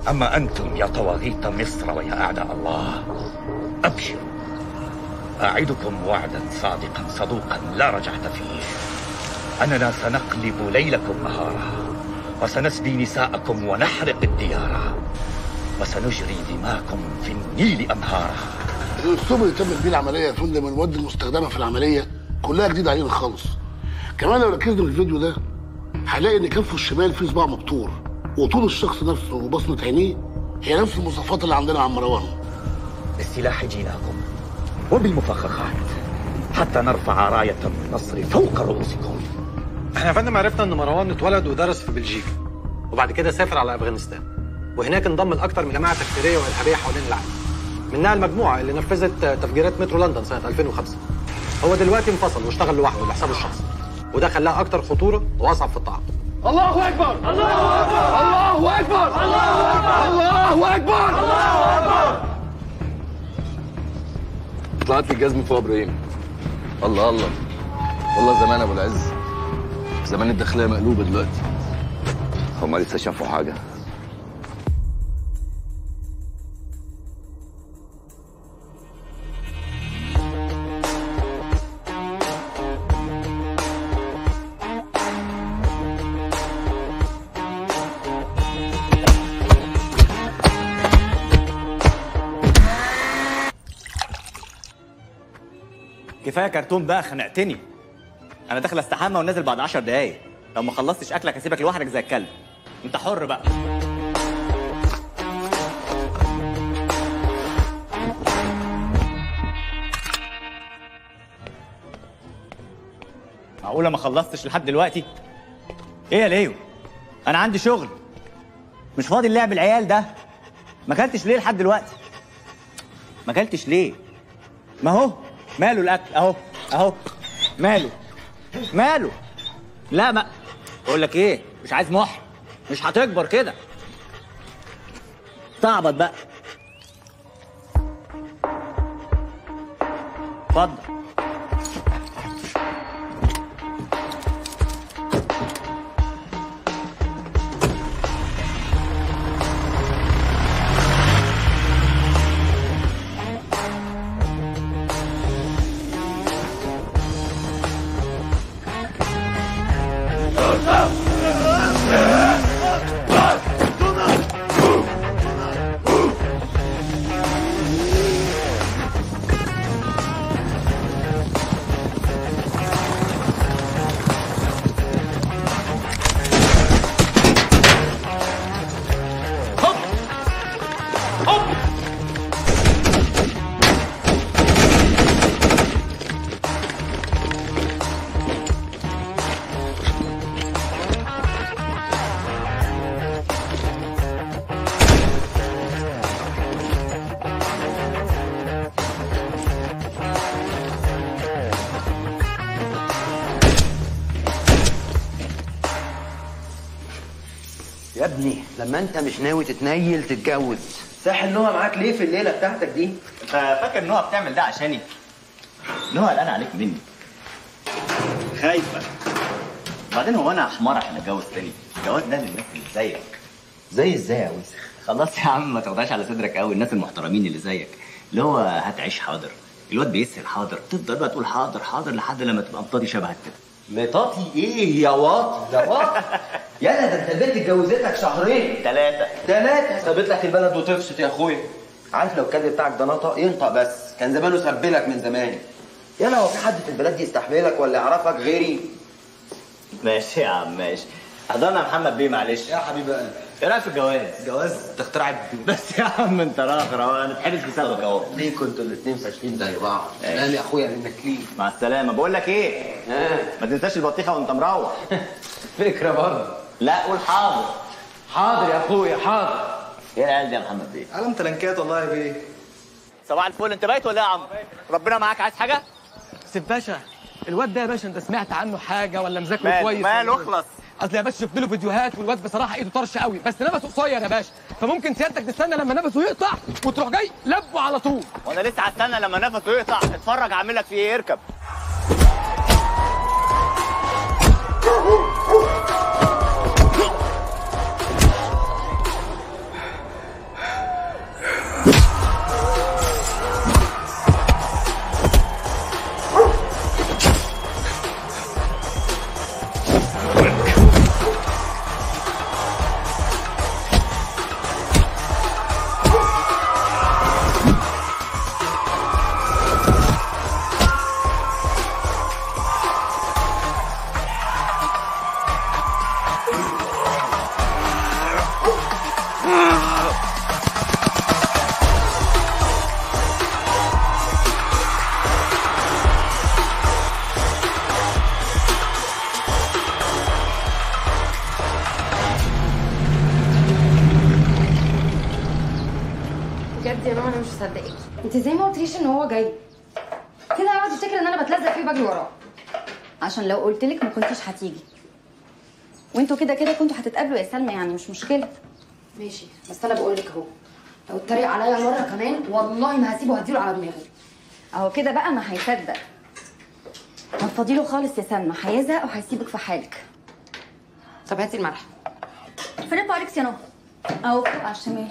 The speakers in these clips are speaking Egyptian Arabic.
أما أنتم يا طواغيت مصر ويا أعداء الله أبشروا أعدكم وعدا صادقا صدوقا لا رجعة فيه أننا سنقلب ليلكم نهارا وسنسبي نساءكم ونحرق الديار وسنجري دماءكم في النيل أنهارا الاسلوب اللي تمت بيه العمليه يا فندم المواد المستخدمه في العمليه كلها جديده علينا خالص كمان لو ركزنا في الفيديو ده هنلاقي ان كفه الشمال فيه صباع مبتور وطول الشخص نفسه وبصمه عينيه هي نفس المواصفات اللي عندنا عم مروان بالسلاح جيناكم وبالمفخخات حتى نرفع راية النصر فوق رؤوسكم احنا يا فندم عرفنا ان مروان اتولد ودرس في بلجيكا وبعد كده سافر على افغانستان وهناك انضم لاكثر من جماعه تكفيريه وارهابيه حوالين العالم منها المجموعه اللي نفذت تفجيرات مترو لندن سنه 2005 هو دلوقتي انفصل واشتغل لوحده لحسابه الشخصي وده خلاه اكثر خطوره واصعب في التعاقد الله اكبر الله اكبر الله اكبر الله اكبر الله اكبر طلعت لي جزمة فوق ابراهيم الله الله والله زمان ابو العز زمان الداخليه مقلوبه دلوقتي هما لسه شافوا حاجه كفايه كرتون بقى خنقتني انا داخل استحمى ونازل بعد 10 دقايق لو ما خلصتش اكلك هسيبك لوحدك زي الكلب انت حر بقى معقوله ما خلصتش لحد دلوقتي ايه يا ليو انا عندي شغل مش فاضي اللعب العيال ده ما اكلتش ليه لحد دلوقتي ما اكلتش ليه ما هو ماله الاكل اهو اهو ماله ماله لا ما بقول لك ايه مش عايز مح مش هتكبر كده تعبط بقى اتفضل يا ابني لما انت مش ناوي تتنيل تتجوز ساحل نوع معاك ليه في الليله بتاعتك دي انت فاكر ان هو بتعمل ده عشاني ان هو قلقان عليك مني خايفه وبعدين هو انا حمار عشان اتجوز تاني الجواز ده للناس اللي زيك زي ازاي يا وسخ خلاص يا عم ما تاخدهاش على صدرك قوي الناس المحترمين اللي زيك اللي هو هتعيش حاضر الواد بيسهل حاضر تفضل بقى تقول حاضر حاضر لحد لما تبقى مطاطي شبهك كده مطاطي ايه يا واطي ده واطي يالا ده انت البنت اتجوزتك شهرين ثلاثة ثلاثة سابت لك البلد وتفسد يا اخويا عارف لو الكلب بتاعك ده نطق ينطق بس كان زمانه سبلك من زمان يالا هو في حد في البلد دي يستحملك ولا يعرفك غيري ماشي يا عم ماشي حضرنا يا محمد بيه معلش يا حبيب قلبي ايه رايك في الجواز؟ جواز تخترع بس يا عم انت راخر اهو هنتحبس بسببك اهو ليه كنتوا الاثنين فاشلين زي بعض ماشي. سلام يا اخويا منك ليه مع السلامة بقول لك ايه؟ ما تنساش البطيخة وانت مروح فكرة برضه لا قول حاضر حاضر يا اخويا حاضر ايه العيال دي يا محمد بيه؟ قلم تلنكات والله يا بيه صباح الفل انت بايت ولا ايه يا عم؟ ربنا معاك عايز حاجة؟ سيف باشا الواد ده يا باشا انت سمعت عنه حاجه ولا مذاكره ماله كويس ماله ولا إيه؟ اخلص اصل يا باشا شفت له فيديوهات والواد بصراحه ايده طرشه قوي بس نفسه قصير يا باشا فممكن سيادتك تستنى لما نفسه يقطع وتروح جاي لبه على طول وانا لسه هستنى لما نفسه يقطع اتفرج اعمل لك فيه ايه اركب بجد يا ماما انا مش مصدقاكي انت ازاي ما قلتليش ان هو جاي كده هيقعد يفتكر ان انا بتلزق فيه وبجري وراه عشان لو قلت لك ما كنتيش هتيجي وانتوا كده كده كنتوا هتتقابلوا يا سلمى يعني مش مشكله ماشي بس انا بقول لك اهو لو اتريق عليا مره كمان والله ما هسيبه هديله على دماغه اهو كده بقى ما هيصدق ما تفضيله خالص يا سلمى هيزهق وهيسيبك في حالك طب هاتي الملح فين الباركس يا نهى اهو فوق على الشمال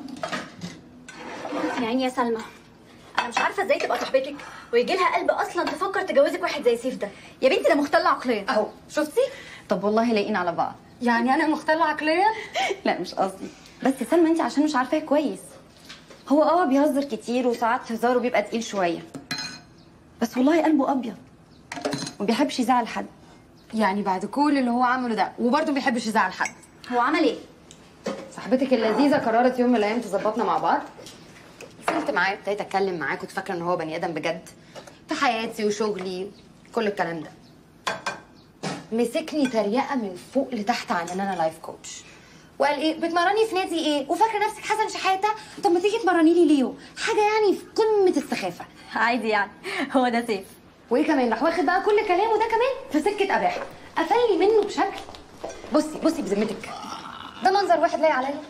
يعني يا سلمى انا مش عارفه ازاي تبقى صاحبتك ويجي لها قلب اصلا تفكر تجوزك واحد زي سيف ده يا بنتي ده مختل عقليا اهو شفتي طب والله لايقين على بعض يعني انا مختلة عقليا لا مش قصدي بس يا سلمى انت عشان مش عارفاه كويس هو اه بيهزر كتير وساعات هزاره بيبقى تقيل شويه بس والله قلبه ابيض وما بيحبش يزعل حد يعني بعد كل اللي هو عمله ده وبرضه ما بيحبش يزعل حد هو عمل ايه صاحبتك اللذيذه قررت يوم من الايام تظبطنا مع بعض نزلت معاه ابتديت اتكلم معاه كنت فاكره ان هو بني ادم بجد في حياتي وشغلي كل الكلام ده مسكني تريقه من فوق لتحت عن ان انا لايف كوتش وقال ايه بتمرني في نادي ايه وفاكره نفسك حسن شحاته طب ما تيجي تمرني لي ليو حاجه يعني في قمه السخافه عادي يعني هو ده سيف وايه كمان راح واخد بقى كل كلامه ده كمان في سكه اباحه قفلني منه بشكل بصي بصي بذمتك ده منظر واحد لايق عليا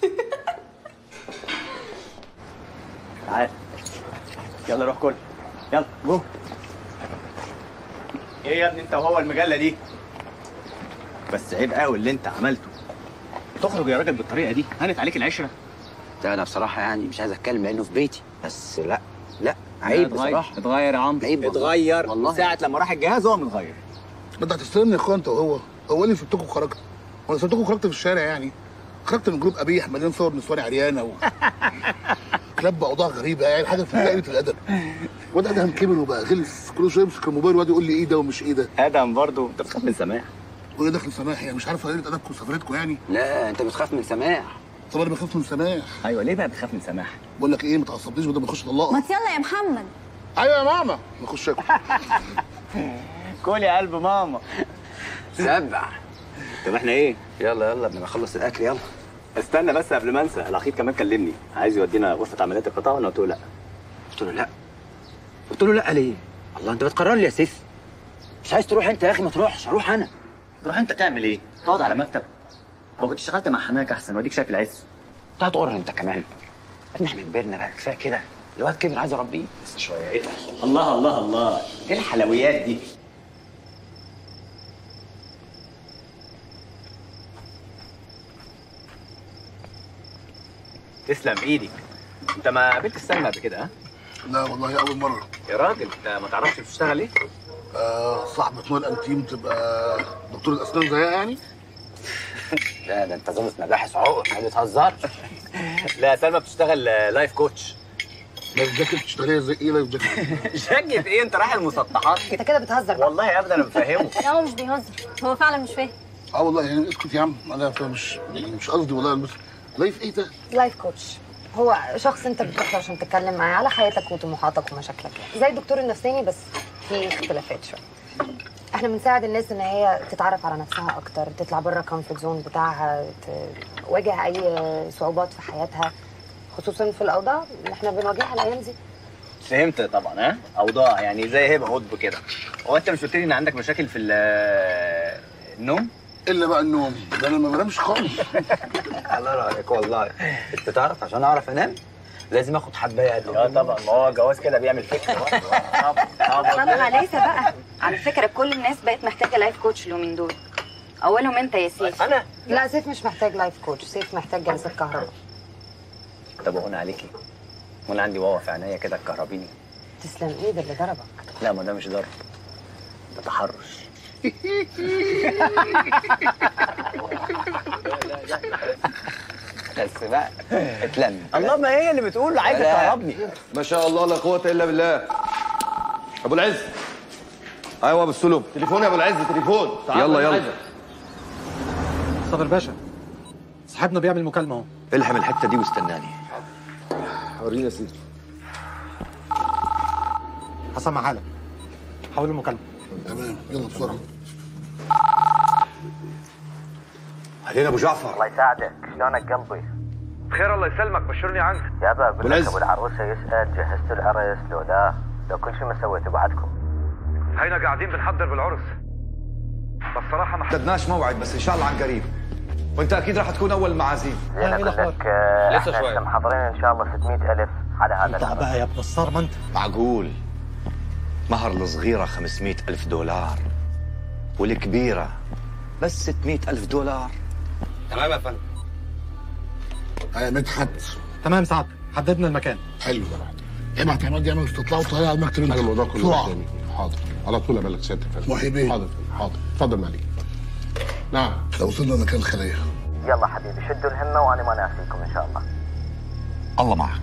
تعال يلا روح كل يلا جو ايه يا ابني انت وهو المجله دي بس عيب قوي اللي انت عملته تخرج يا راجل بالطريقه دي هانت عليك العشره لا انا بصراحه يعني مش عايز اتكلم لانه في بيتي بس لا لا عيب اتغير. بصراحه اتغير يا عمرو عيب والله. اتغير والله. ساعه لما راح الجهاز هو متغير انت هتستلمني يا اخويا انت وهو هو اللي سبتكم خرجت وانا سبتكم خرجت في الشارع يعني خرجت من جروب قبيح مليان صور نسوان عريانه و... كلاب اوضاع غريبه يعني حاجه في قله الادب واد ادهم كبر وبقى غلس كل شويه يمسك الموبايل ويقعد يقول لي ايه ده ومش ايه ده ادم برضه انت بتخاف من سماح وايه داخل سماح يعني مش عارف قليله ادبكم وسفرتكم يعني لا انت بتخاف من سماح طب انا بخاف من سماح ايوه ليه بقى بتخاف من سماح بقول لك ايه ما تعصبنيش بدل ما اخش طلاق ما يلا يا محمد ايوه يا ماما نخش اكل كل يا قلب ماما سبع طب احنا ايه يلا يلا قبل ما اخلص الاكل يلا استنى بس قبل ما انسى الاخير كمان كلمني عايز يودينا غرفه عمليات القطاع وانا قلت له لا قلت له لا قلت له لا ليه الله انت بتقرر لي يا سيف مش عايز تروح انت يا اخي ما تروحش اروح انا تروح انت تعمل ايه تقعد على مكتب ما كنت اشتغلت مع حماك احسن واديك شايف العز انت هتقر انت كمان احنا احنا كبرنا بقى كفايه كده الواد كبر عايز اربيه بس شويه ايه ده؟ الله الله الله ايه الحلويات دي تسلم ايدك انت ما قابلت السلمى قبل كده ها لا والله اول مره يا راجل انت ما تعرفش بتشتغل ايه آه صاحبة نور انتيم تبقى دكتورة اسنان زيها يعني لا ده انت ظابط مباحث عقر ما بتهزرش لا سلمى بتشتغل لايف كوتش لايف جاكيت بتشتغليها زي ايه لايف جاكيت شجت ايه انت رايح المسطحات انت كده بتهزر بقى والله ابدا انا مفهمه لا هو مش بيهزر هو فعلا مش فاهم اه والله يعني اسكت يا عم انا مش مش قصدي والله بس لايف ايه ده؟ لايف كوتش هو شخص انت بتروح له عشان تتكلم معاه على حياتك وطموحاتك ومشاكلك زي الدكتور النفساني بس في اختلافات شويه احنا بنساعد الناس ان هي تتعرف على نفسها اكتر تطلع بره الكومفورت زون بتاعها تواجه اي صعوبات في حياتها خصوصا في الاوضاع اللي احنا بنواجهها الايام دي فهمت طبعا ها اوضاع يعني زي هبه قطب كده هو انت مش قلت لي ان عندك مشاكل في ال- النوم الا بقى النوم ده انا ما بنامش خالص الله رايك والله انت تعرف عشان اعرف انام لازم اخد حبايه قد اه طبعا ما هو الجواز كده بيعمل فكره طبعا طبعا طبعا عليسة بقى على فكره كل الناس بقت محتاجه لايف كوتش اليومين دول اولهم انت يا سيف انا لا سيف مش محتاج لايف كوتش سيف محتاج جلسه كهرباء طب هنا عليكي وانا عندي واوا في عينيا كده تكهربيني تسلم ايه ده اللي ضربك لا ما ده مش ضرب ده تحرش بس بقى اتلم الله ما هي اللي بتقول عايزه لا. تهربني ما شاء الله لا قوة إلا بالله أبو العز أيوة أبو السلم تليفون يا أبو العز تليفون تعال يلا، أنا يلا. عايزك. صابر باشا صاحبنا بيعمل مكالمه اهو الحم الحته دي واستناني وريني يا سيدي هسمع حالك حاول المكالمه تمام يلا بسرعه علينا ابو جعفر الله يساعدك شلونك قلبي بخير الله يسلمك بشرني عنك يابا اقول لك والعز. ابو العروسه يسال جهزتوا العرس لو لا لو كل شيء ما سويته بعدكم هينا قاعدين بنحضر بالعرس بس صراحه ما حددناش موعد بس ان شاء الله عن قريب وانت اكيد راح تكون اول المعازيم زين اقول لك آه، لسه احنا شوي. هسه محضرين ان شاء الله 600 الف على هذا العرس بقى يا ابن الصار ما انت معقول مهر الصغيرة 500 ألف دولار والكبيرة بس 600 ألف دولار تمام يا فندم يا مدحت تمام سعد حددنا المكان حلو ابعت عماد يعمل استطلاع وطلع على المكتب انا الموضوع كله بسرعه قدامي حاضر على طول ابلغ سيادتك يا فندم. محي بيه. حاضر حاضر اتفضل معلي نعم لو وصلنا مكان الخليه يلا حبيبي شدوا الهمه وانا ما ناسيكم ان شاء الله الله معك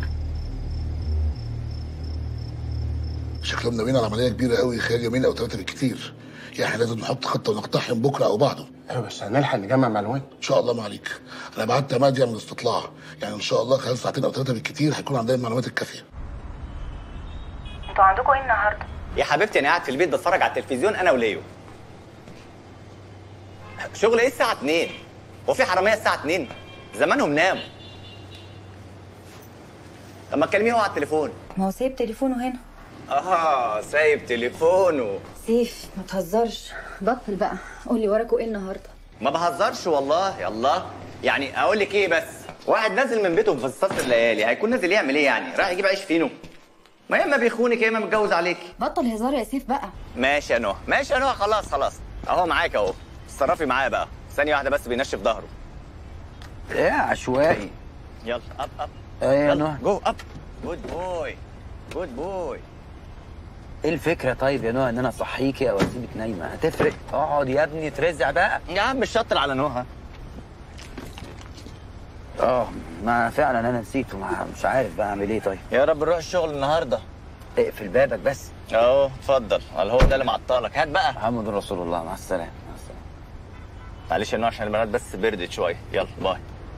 شكلهم ناويين على عمليه كبيره قوي خلال يومين او ثلاثه بالكتير يعني احنا لازم نحط خطه ونقتحم بكره او بعده ايوه بس هنلحق نجمع معلومات ان شاء الله ما عليك انا بعت عماد يعمل استطلاع يعني ان شاء الله خلال ساعتين او ثلاثه بالكتير هيكون عندنا المعلومات الكافيه انتوا عندكم ايه النهارده؟ يا حبيبتي انا قاعد في البيت بتفرج على التلفزيون انا وليو شغل ايه الساعه 2 هو في حراميه الساعه 2 زمانهم ناموا طب ما تكلميه هو على التليفون ما هو سايب تليفونه هنا اه سايب تليفونه سيف ما تهزرش بطل بقى قولي وراكوا ايه النهارده ما بهزرش والله يلا يعني اقول لك ايه بس واحد نازل من بيته في فصاص الليالي هيكون نازل يعمل ايه يعني رايح يجيب عيش فينو ما يا اما بيخونك يا اما متجوز عليكي بطل هزار يا سيف بقى ماشي يا نهى ماشي يا نهى خلاص خلاص اهو معاك اهو اتصرفي معايا بقى ثانيه واحده بس بينشف ظهره ايه عشوائي يلا اب اب ايه يا يلا نهى جو اب جود بوي جود بوي ايه الفكره طيب يا نهى ان انا اصحيكي او اسيبك نايمه هتفرق اقعد يا ابني ترزع بقى يا عم مش شاطر على نهى اه ما فعلا انا نسيته ما مش عارف بقى اعمل ايه طيب يا رب نروح الشغل النهارده اقفل بابك بس اهو اتفضل على هو ده اللي معطلك هات بقى محمد رسول الله مع السلامه مع السلامه معلش يا نهى عشان البنات بس بردت شويه يلا باي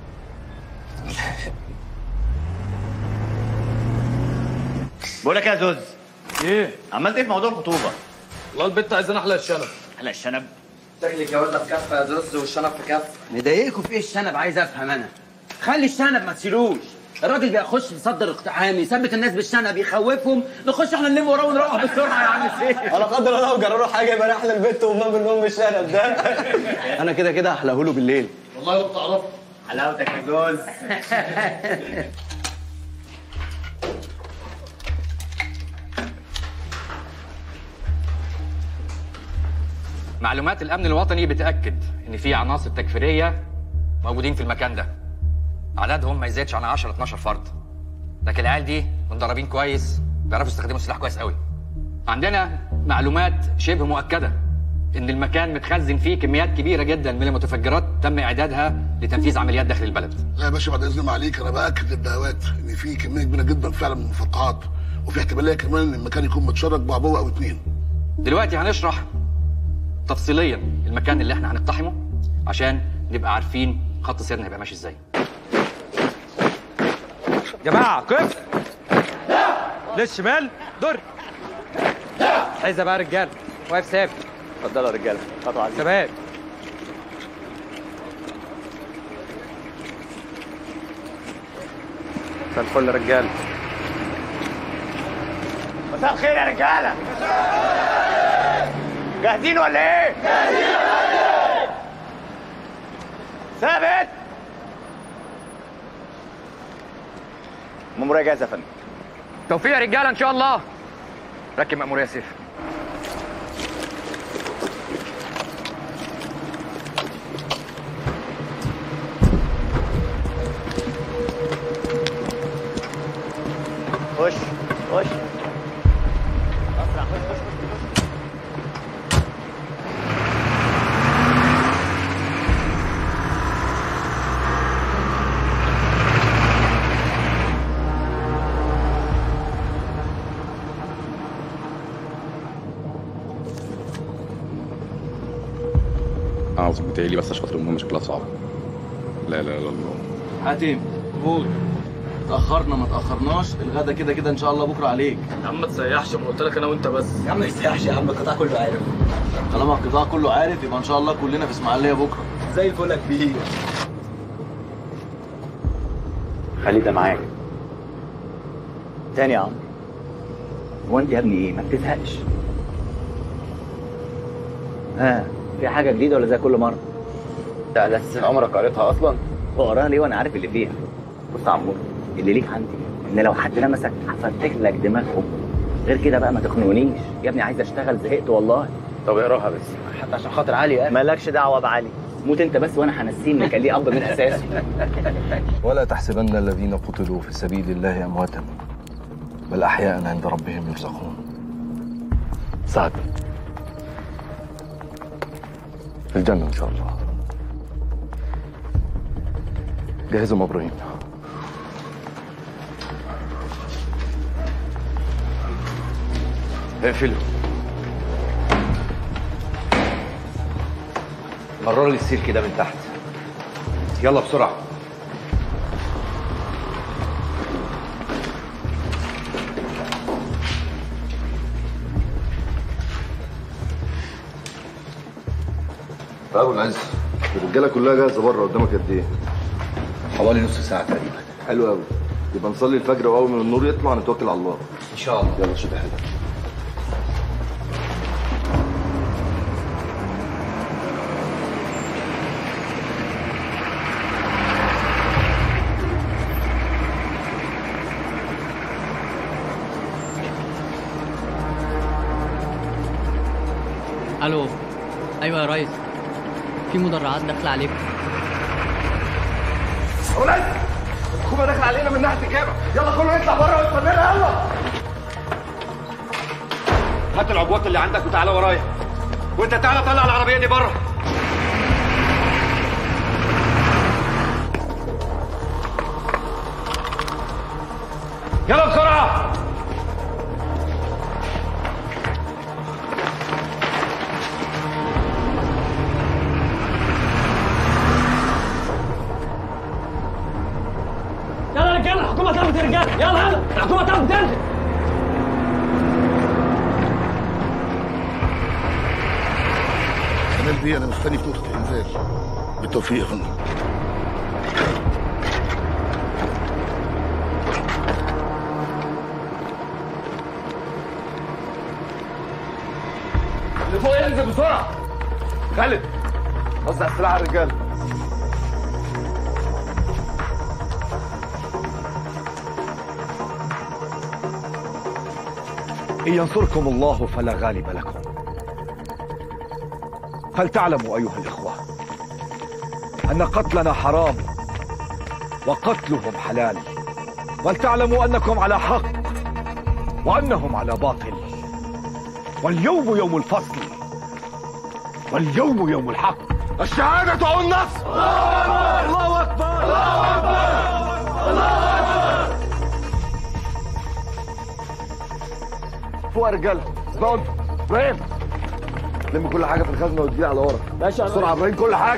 بقول لك يا زوز ايه عملت ايه في موضوع الخطوبه والله البت عايزين احلى الشنب احلى الشنب شكلك يا ولد في كفه يا زوز والشنب في كفه مضايقكم في ايه الشنب عايز افهم انا خلي الشنب ما تشيلوش الراجل بيخش يصدر اقتحام يثبت الناس بالشنب يخوفهم نخش احنا نلم وراه ونروح بسرعه يا عم سيف ولا قدر الله لو جرروا حاجه يبقى احلى البت وامام بالنوم بالشنب ده انا كده كده هحلهه له بالليل والله لو تعرف حلاوتك يا زوز معلومات الامن الوطني بتاكد ان في عناصر تكفيريه موجودين في المكان ده عددهم ما يزيدش عن 10 12 فرد لكن العيال دي متدربين كويس بيعرفوا يستخدموا السلاح كويس قوي عندنا معلومات شبه مؤكده ان المكان متخزن فيه كميات كبيره جدا من المتفجرات تم اعدادها لتنفيذ عمليات داخل البلد لا يا باشا بعد اذن عليك انا باكد للبهوات ان في كميه كبيره جدا فعلا من المفرقعات وفي احتماليه كمان ان المكان يكون متشرج بعبوه او اتنين دلوقتي هنشرح تفصيليا المكان اللي احنا هنقتحمه عشان نبقى عارفين خط سيرنا هيبقى ماشي ازاي جماعة كف للشمال دور حيزة بقى رجالة واقف ثابت اتفضلوا يا رجاله خطوه على ثبات مساء الفل يا رجالة مساء الخير يا رجاله جاهزين ولا ايه؟ جاهزين ثابت مأمورية جاهزة يا فندم توفيق يا رجالة إن شاء الله ركب مأمور يا سيف خش خش اسرع خش خش خش خش اعوذ بتهيألي بس عشان خاطر المهم شكلها صعب لا لا لا لا حاتم موجود تاخرنا ما تاخرناش الغدا كده كده ان شاء الله بكره عليك يا عم ما تسيحش ما قلت لك انا وانت بس يا عم ما يستحش يا عم القطاع كله عارف طالما القطاع كله عارف يبقى ان شاء الله كلنا في اسماعيليه بكره زي الفل يا كبير خلي ده معاك تاني يا عمرو هو انت يا ابني ايه ما بتزهقش ها في حاجه جديده ولا زي كل مره ده على اساس ان عمرك قريتها اصلا بقراها ليه وانا عارف اللي فيها بص يا عمرو اللي ليك عندي ان لو حد لمسك هفتح لك دماغهم غير كده بقى ما تخنقنيش يا ابني عايز اشتغل زهقت والله طب اقراها بس حتى عشان خاطر علي يعني مالكش دعوه بعلي موت انت بس وانا هنسيه ان كان ليه اب من اساسه ولا تحسبن الذين قتلوا في سبيل الله امواتا بل احياء عند ربهم يرزقون سعد في الجنه ان شاء الله جهزوا ام ابراهيم اقفله مرر لي السير كده من تحت يلا بسرعه يا ابو العز الرجاله كلها جاهزه بره قدامك قد ايه؟ حوالي نص ساعه تقريبا حلو قوي يبقى نصلي الفجر واول ما النور يطلع نتوكل على الله ان شاء الله يلا شد حيلك الو ايوه يا ريس في مدرعات داخله عليكم ولاد الحكومه داخله علينا من ناحيه الجامع يلا كله يطلع بره واستنانا يلا هات العبوات اللي عندك وتعالى ورايا وانت تعالى طلع العربيه دي بره يلا بسرعه يلا يا رجاله الحكومه طلبت الرجاله يلا يلا الحكومه طلبت تنزل كمال بيه انا مستني في نقطه الانزال بالتوفيق يا فندم اللي فوق ينزل بسرعه خالد وزع السلاح على الرجاله إن ينصركم الله فلا غالب لكم فلتعلموا أيها الإخوة أن قتلنا حرام وقتلهم حلال ولتعلموا أنكم على حق وأنهم على باطل واليوم يوم الفصل واليوم يوم الحق الشهادة أو النصر الله أكبر الله أكبر الله أكبر فوق يا رجاله اسمعوا انتوا ابراهيم لم كل حاجه في الخزنه وتجيلي على ورا ماشي بسرعه يا ابراهيم كل حاجه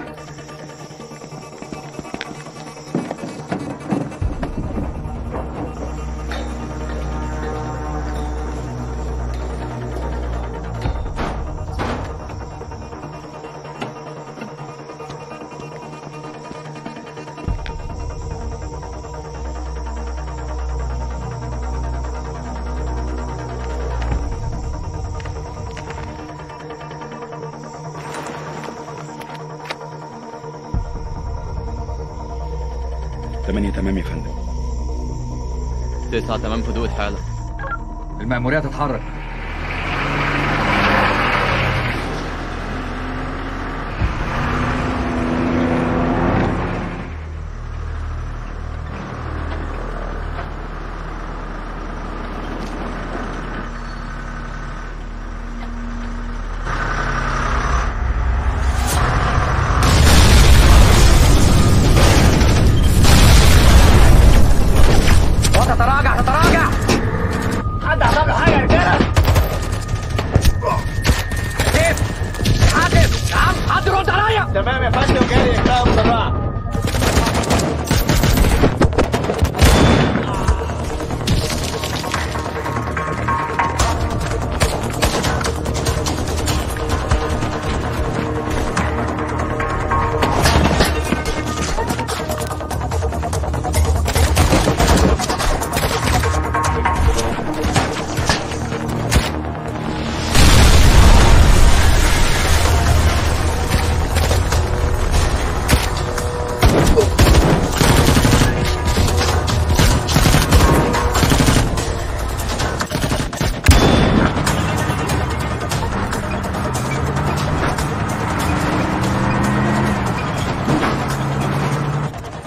تمانية تمام يا فندم تسعة تمام حدود حالة المأمورية تتحرك تتراجع تتراجع حد عمل له حاجه يا رجاله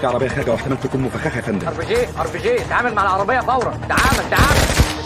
عربيه خارجه واحتمال تكون مفخخه يا فندم ار بي جي ار بي جي تعامل مع العربيه فورا تعامل تعامل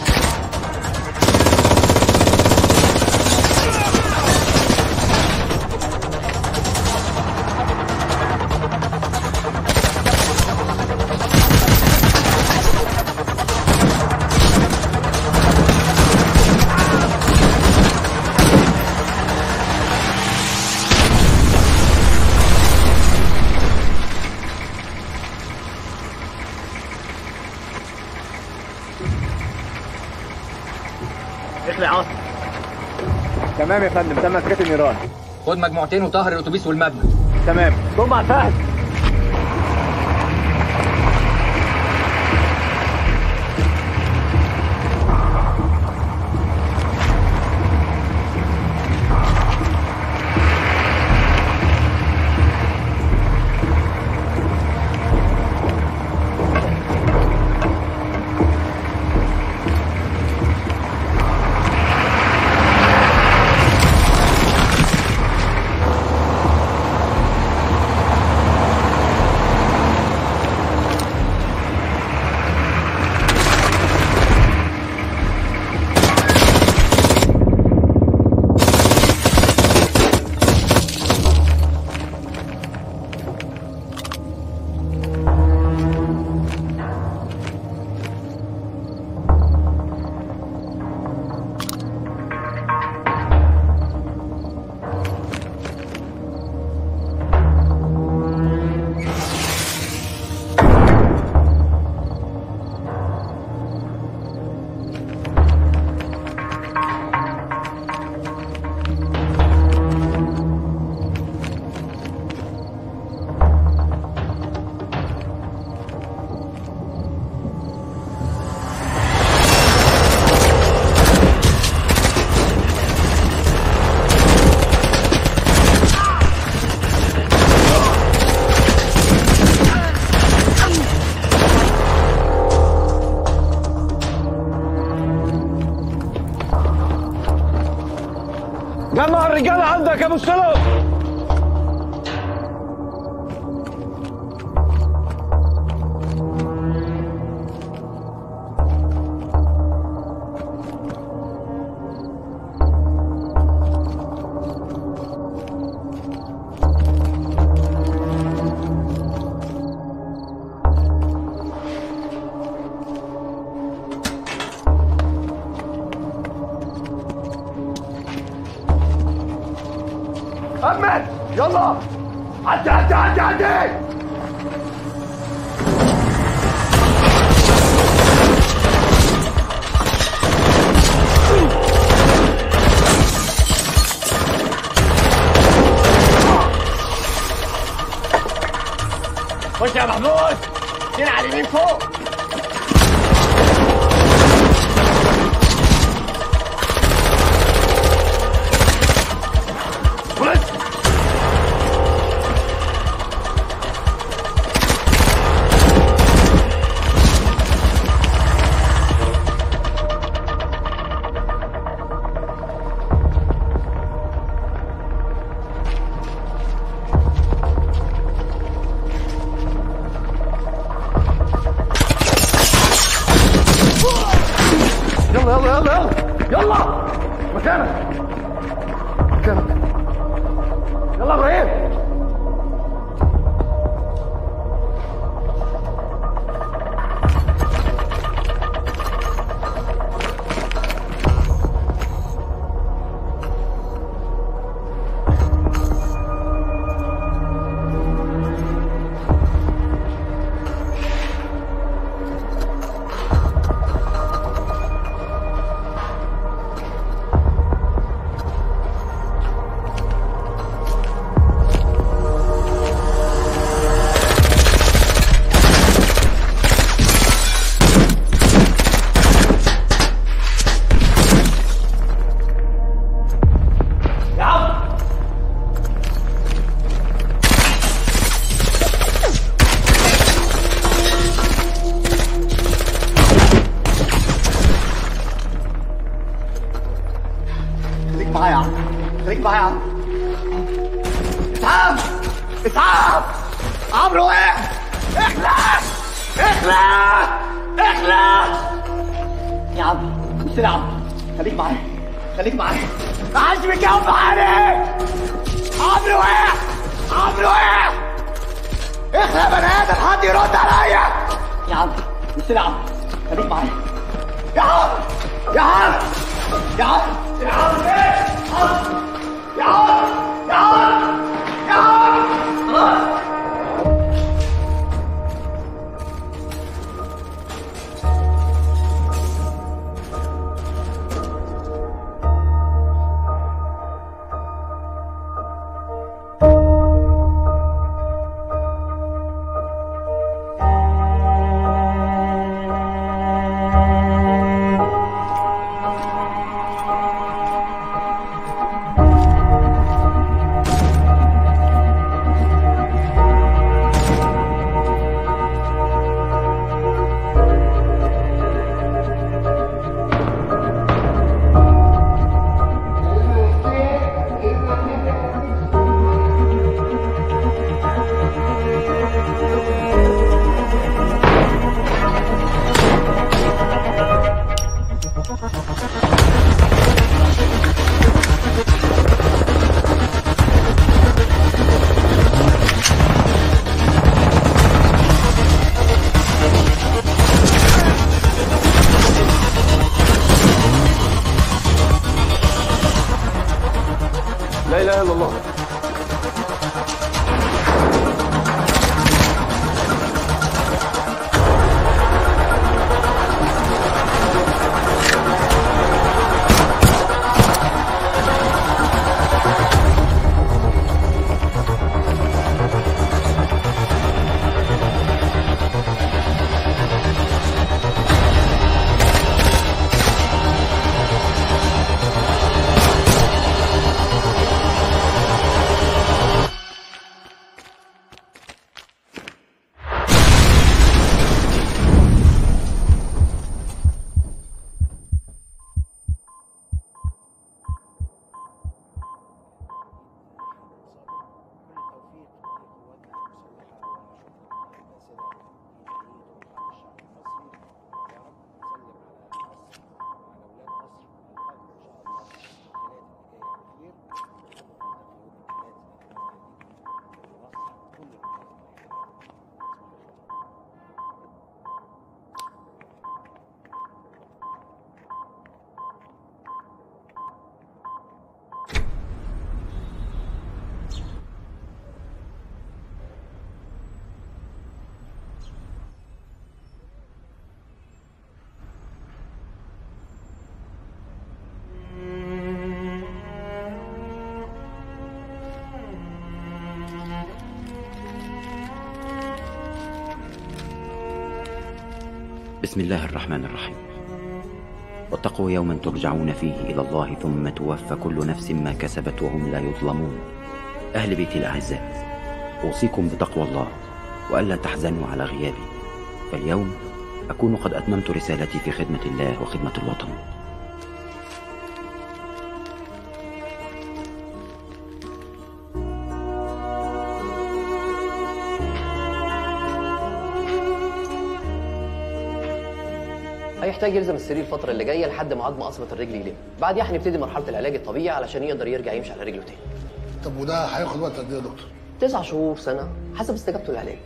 اخلع عاصم تمام يا فندم تم مسكات النيران خد مجموعتين وطهر الاتوبيس والمبنى تمام ثم على فهد جمع الرجاله عندك يا ابو السلام أمن يلا عدي عدي عدي عدي خش يا محمود سير على اليمين فوق خش يلا يلا يلا يلا يلا مكانك مكانك يلا ابراهيم يا عم خليك معايا يا عم خليك معايا يا عم اسعاف اسعاف عمرو ايه اخلع يا عمرو بص يا عمرو خليك معايا خليك معايا ما حدش بيجاوب معايا عمرو وقع عمرو وقع اخلع يا بني ادم حد يرد عليا يا عمرو بص يا عمرو خليك معايا يا عمرو يا عمرو يا عمرو يا عمرو يا عمرو يا عمرو يا عمرو خلاص لا اله الا الله بسم الله الرحمن الرحيم واتقوا يوما ترجعون فيه إلى الله ثم توفى كل نفس ما كسبت وهم لا يظلمون أهل بيتي الأعزاء أوصيكم بتقوى الله وألا تحزنوا على غيابي فاليوم أكون قد أتممت رسالتي في خدمة الله وخدمة الوطن هيحتاج يلزم السرير الفترة اللي جاية لحد ما عظم قصبة الرجل يلم بعديها هنبتدي مرحلة العلاج الطبيعي علشان يقدر يرجع يمشي على رجله تاني طب وده هياخد وقت قد ايه يا دكتور؟ تسع شهور سنة حسب استجابته للعلاج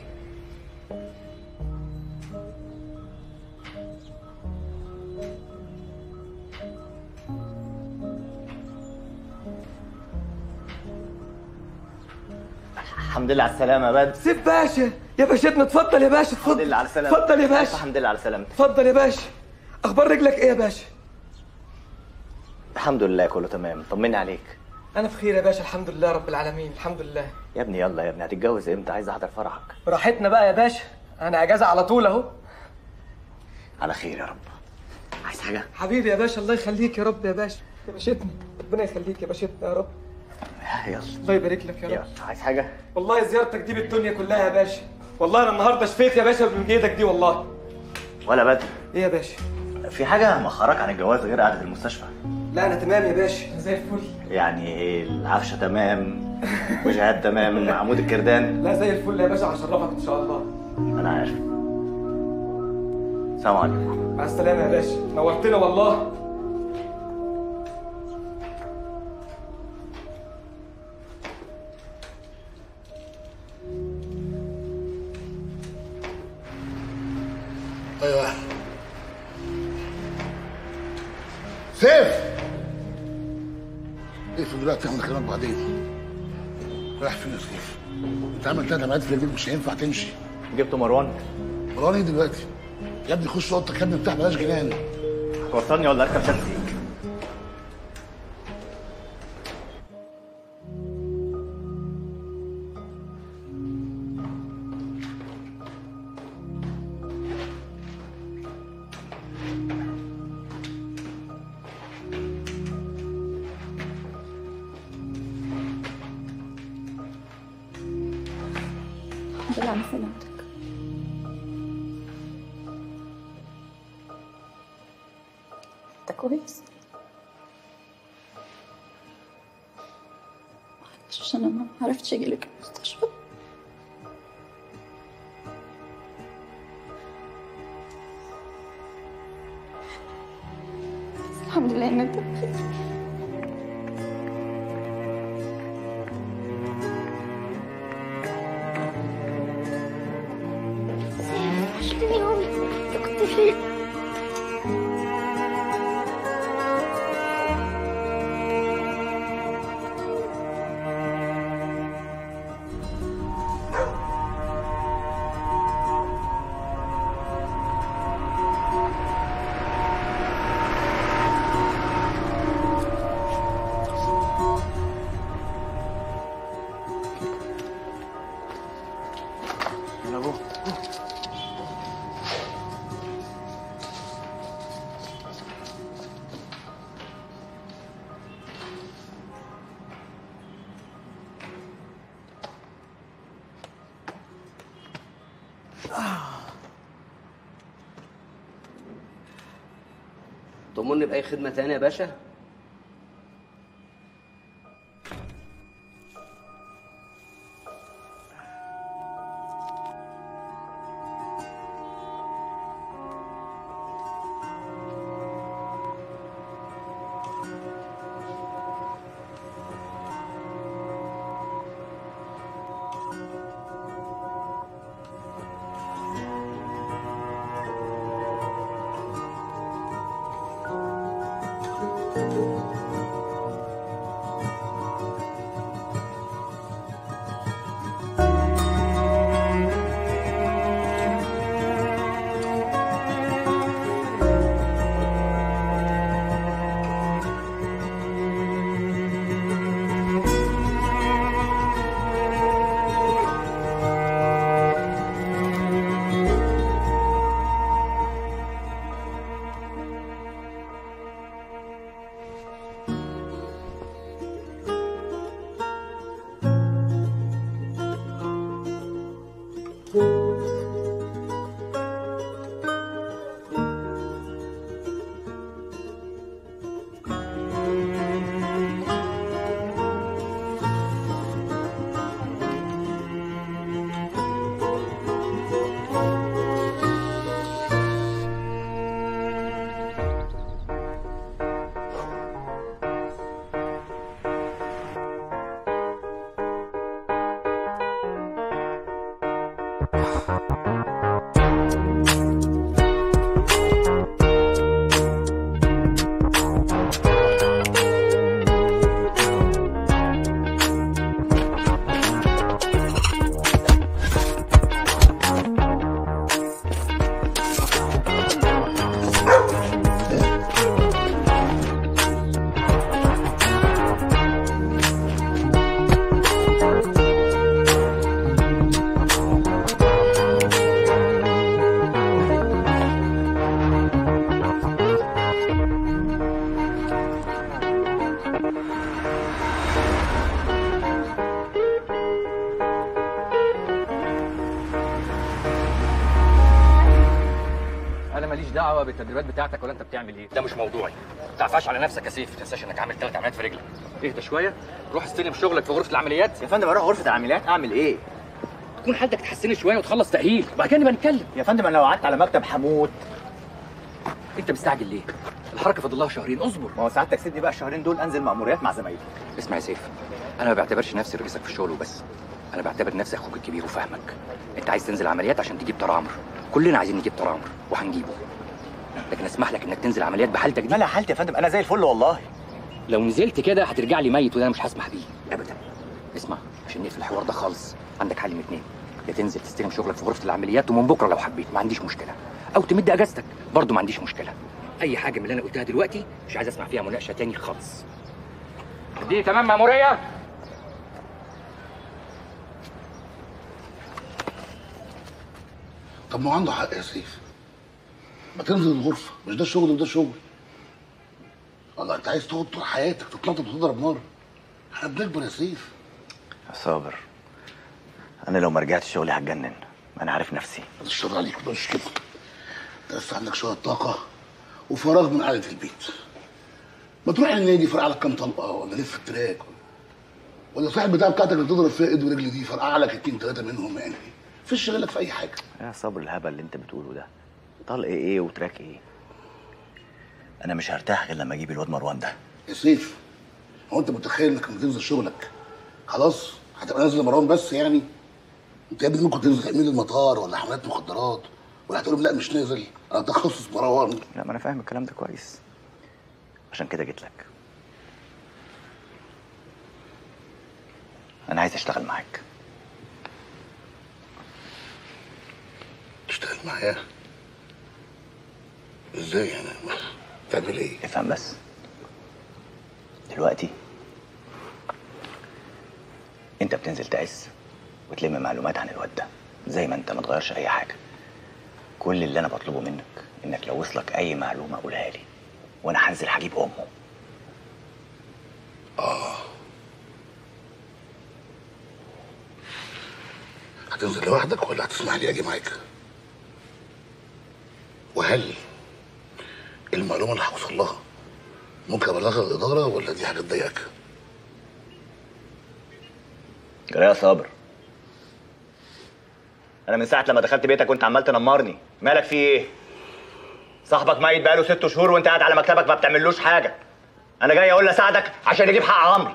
الحمد لله على السلامة يا بدر سيف باشا يا باشتنا اتفضل يا باشا اتفضل الحمد لله على السلامة اتفضل يا باشا الحمد لله على سلامتك اتفضل يا باشا اخبار رجلك ايه يا باشا الحمد لله كله تمام طمني عليك انا في خير يا باشا الحمد لله رب العالمين الحمد لله يا ابني يلا يا ابني هتتجوز امتى عايز احضر فرحك براحتنا بقى يا باشا انا اجازه على طول اهو على خير يا رب عايز حاجة حبيبي يا باشا الله يخليك يا رب يا باشا يا باشتنا ربنا يخليك يا باشتنا يا رب يلا الله يبارك لك يا رب يلا عايز حاجة والله زيارتك دي بالدنيا كلها يا باشا والله انا النهارده شفيت يا باشا من ايدك دي والله ولا بدر ايه يا باشا في حاجة مأخرك عن الجواز غير قعدة المستشفى لا انا تمام يا باشا أنا زي الفل يعني العفشة تمام وجهات تمام عمود الكردان لا زي الفل يا باشا هشرفك ان شاء الله انا عارف السلام عليكم مع السلامه يا باشا نورتنا والله ايوه سيف اقفل دلوقتي احنا نكلمك بعدين رايح فين يا سيف؟ انت عامل ثلاث عمليات في رجليك مش هينفع تمشي جبت مروان مروان ايه دلوقتي؟ يا ابني خش اوضتك يا ابني بتاع بلاش جنان توصلني ولا اركب تاكسي الحمد لله على سلامتك انت كويس معلش عشان انا ما عرفتش اجي لك المستشفى بس الحمد لله ان انت بخير وحشتني قوي انت كنت فين يلا جو طمني بأي خدمة تانية يا باشا انا ماليش دعوه بالتدريبات بتاعتك ولا انت بتعمل ايه ده مش موضوعي ما تعرفش على نفسك يا سيف ما تنساش انك عامل ثلاث عمليات في رجلك اهدى شويه روح استلم شغلك في غرفه العمليات يا فندم اروح غرفه العمليات اعمل ايه تكون حالتك اتحسنت شويه وتخلص تاهيل وبعد كده نبقى نتكلم يا فندم انا لو قعدت على مكتب هموت انت مستعجل ليه الحركه فاضل لها شهرين اصبر ما هو سعادتك سيبني بقى الشهرين دول انزل مأموريات مع زمايلي اسمع يا سيف انا ما بعتبرش نفسي رئيسك في الشغل وبس انا بعتبر نفسي اخوك الكبير وفاهمك انت عايز تنزل عمليات عشان تجيب طار عمرو كلنا عايزين نجيب طار عمرو وهنجيبه لكن اسمح لك انك تنزل عمليات بحالتك دي لا حالتي يا فندم انا زي الفل والله لو نزلت كده هترجع لي ميت وده انا مش هسمح بيه ابدا اسمع عشان نقفل الحوار ده خالص عندك حل من اتنين يا تنزل تستلم شغلك في غرفه العمليات ومن بكره لو حبيت ما عنديش مشكله او تمد اجازتك برضه ما عنديش مشكله اي حاجه من اللي انا قلتها دلوقتي مش عايز اسمع فيها مناقشه تاني خالص دي تمام مأمورية طب ما هو عنده حق يا سيف ما تنزل الغرفه مش ده شغل وده شغل والله انت عايز تقعد طول حياتك تتنطط وتضرب نار احنا بنكبر يا سيف يا صابر انا لو ما رجعتش شغلي هتجنن انا عارف نفسي الشر عليك ما تقولش كده انت لسه عندك شويه طاقه وفراغ من قعده البيت ما تروح النادي فرقع لك كام طلقه ولا لف التراك ولا صاحب بتاع بتاعتك اللي تضرب فيها ايد ورجل دي فرقع لك اتنين تلاته منهم يعني فيش شغلك في اي حاجه يا صابر الهبل اللي انت بتقوله ده طلق ايه وتراك ايه انا مش هرتاح غير لما اجيب الواد مروان ده يا سيف هو انت متخيل انك لما تنزل شغلك خلاص هتبقى نازل مروان بس يعني انت يا ابني ممكن تنزل تأمين المطار ولا حملات مخدرات ولا هتقول لهم لا مش نازل انا تخصص مروان لا ما انا فاهم الكلام ده كويس عشان كده جيت لك انا عايز اشتغل معاك تشتغل معايا ازاي يعني تعمل ايه افهم بس دلوقتي انت بتنزل تعس وتلم معلومات عن الواد ده زي ما انت ما تغيرش اي حاجه كل اللي انا بطلبه منك انك لو وصلك اي معلومه قولها لي وانا هنزل هجيب امه اه هتنزل لوحدك ولا هتسمح لي اجي معاك وهل المعلومه اللي هوصل لها ممكن ابلغها الاداره ولا دي حاجه تضايقك جرى يا صابر انا من ساعه لما دخلت بيتك وانت عمال تنمرني مالك في ايه صاحبك ميت بقاله ست شهور وانت قاعد على مكتبك ما بتعملوش حاجه انا جاي اقول اساعدك عشان يجيب حق عمرو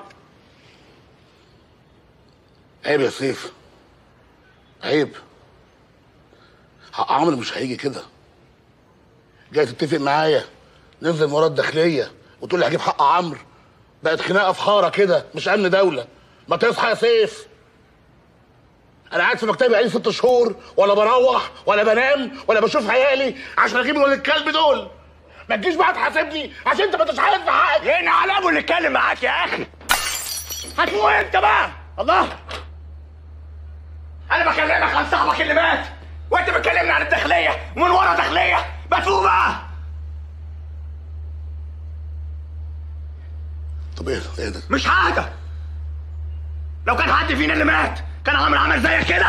عيب يا سيف عيب حق عمرو مش هيجي كده جاي تتفق معايا ننزل ورا الداخليه وتقول لي هجيب حق عمرو بقت خناقه في حاره كده مش امن دوله ما تصحى يا سيف انا قاعد في مكتبي بقالي ست شهور ولا بروح ولا بنام ولا بشوف عيالي عشان اجيب ولاد الكلب دول ما تجيش بقى تحاسبني عشان انت ما انتش عارف في حاجه هنا على ابو اللي اتكلم معاك يا اخي هتفوق انت بقى الله انا بكلمك عن صاحبك اللي مات وانت بتكلمني عن الداخليه ومن ورا داخليه ما تفوق بقى طب ايه ايه ده مش حاجه لو كان حد فينا اللي مات كان عمرو عمل زيك كده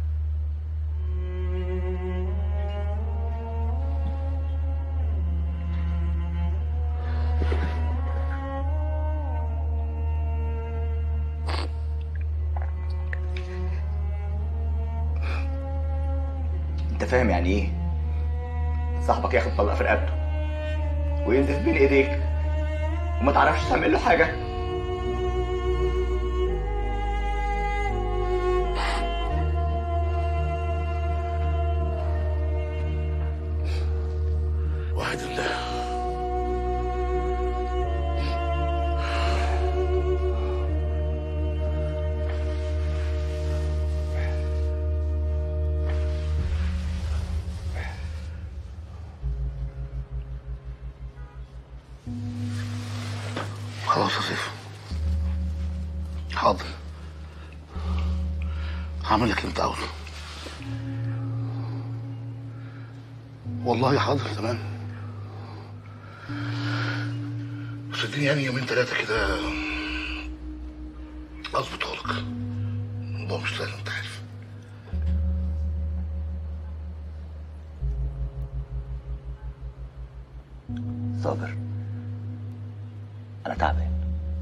انت فاهم يعني ايه صاحبك ياخد طلقه في رقبته وينزل بين ايديك وما تعرفش تعمل له حاجه واحد الله خلاص يا سيف حاضر هعمل لك اللي انت عاوزه والله حاضر تمام بس اديني يعني يومين ثلاثة كده اظبطها لك الموضوع مش سهل انت عارف صابر انا تعبان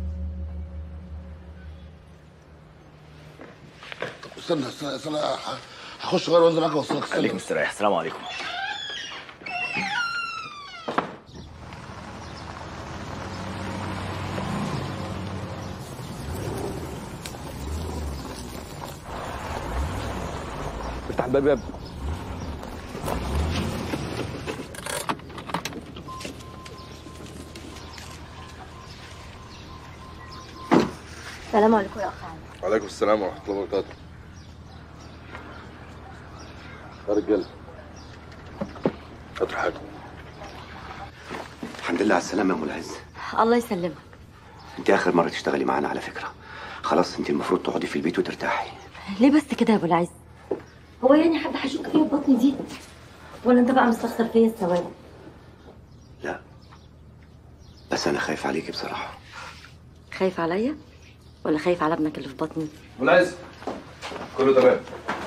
طب استنى استنى استنى ه- هخش غير وانزل معاك اوصلك استنى خليك مستريح السلام عليكم باب يا ابني السلام عليكم يا اخ عمرو وعليكم السلام ورحمه الله وبركاته يا رجاله هاتوا حاجه الحمد لله على السلامة يا أم العز الله يسلمك أنت آخر مرة تشتغلي معانا على فكرة خلاص أنت المفروض تقعدي في البيت وترتاحي ليه بس كده يا ابو العز هو يعني حد هيشك فيا ببطني دي ولا انت بقى مستخسر فيا الثواب بس أنا خايف عليكي بصراحة خايف عليا ولا خايف على ابنك اللي في بطني والعز كله تمام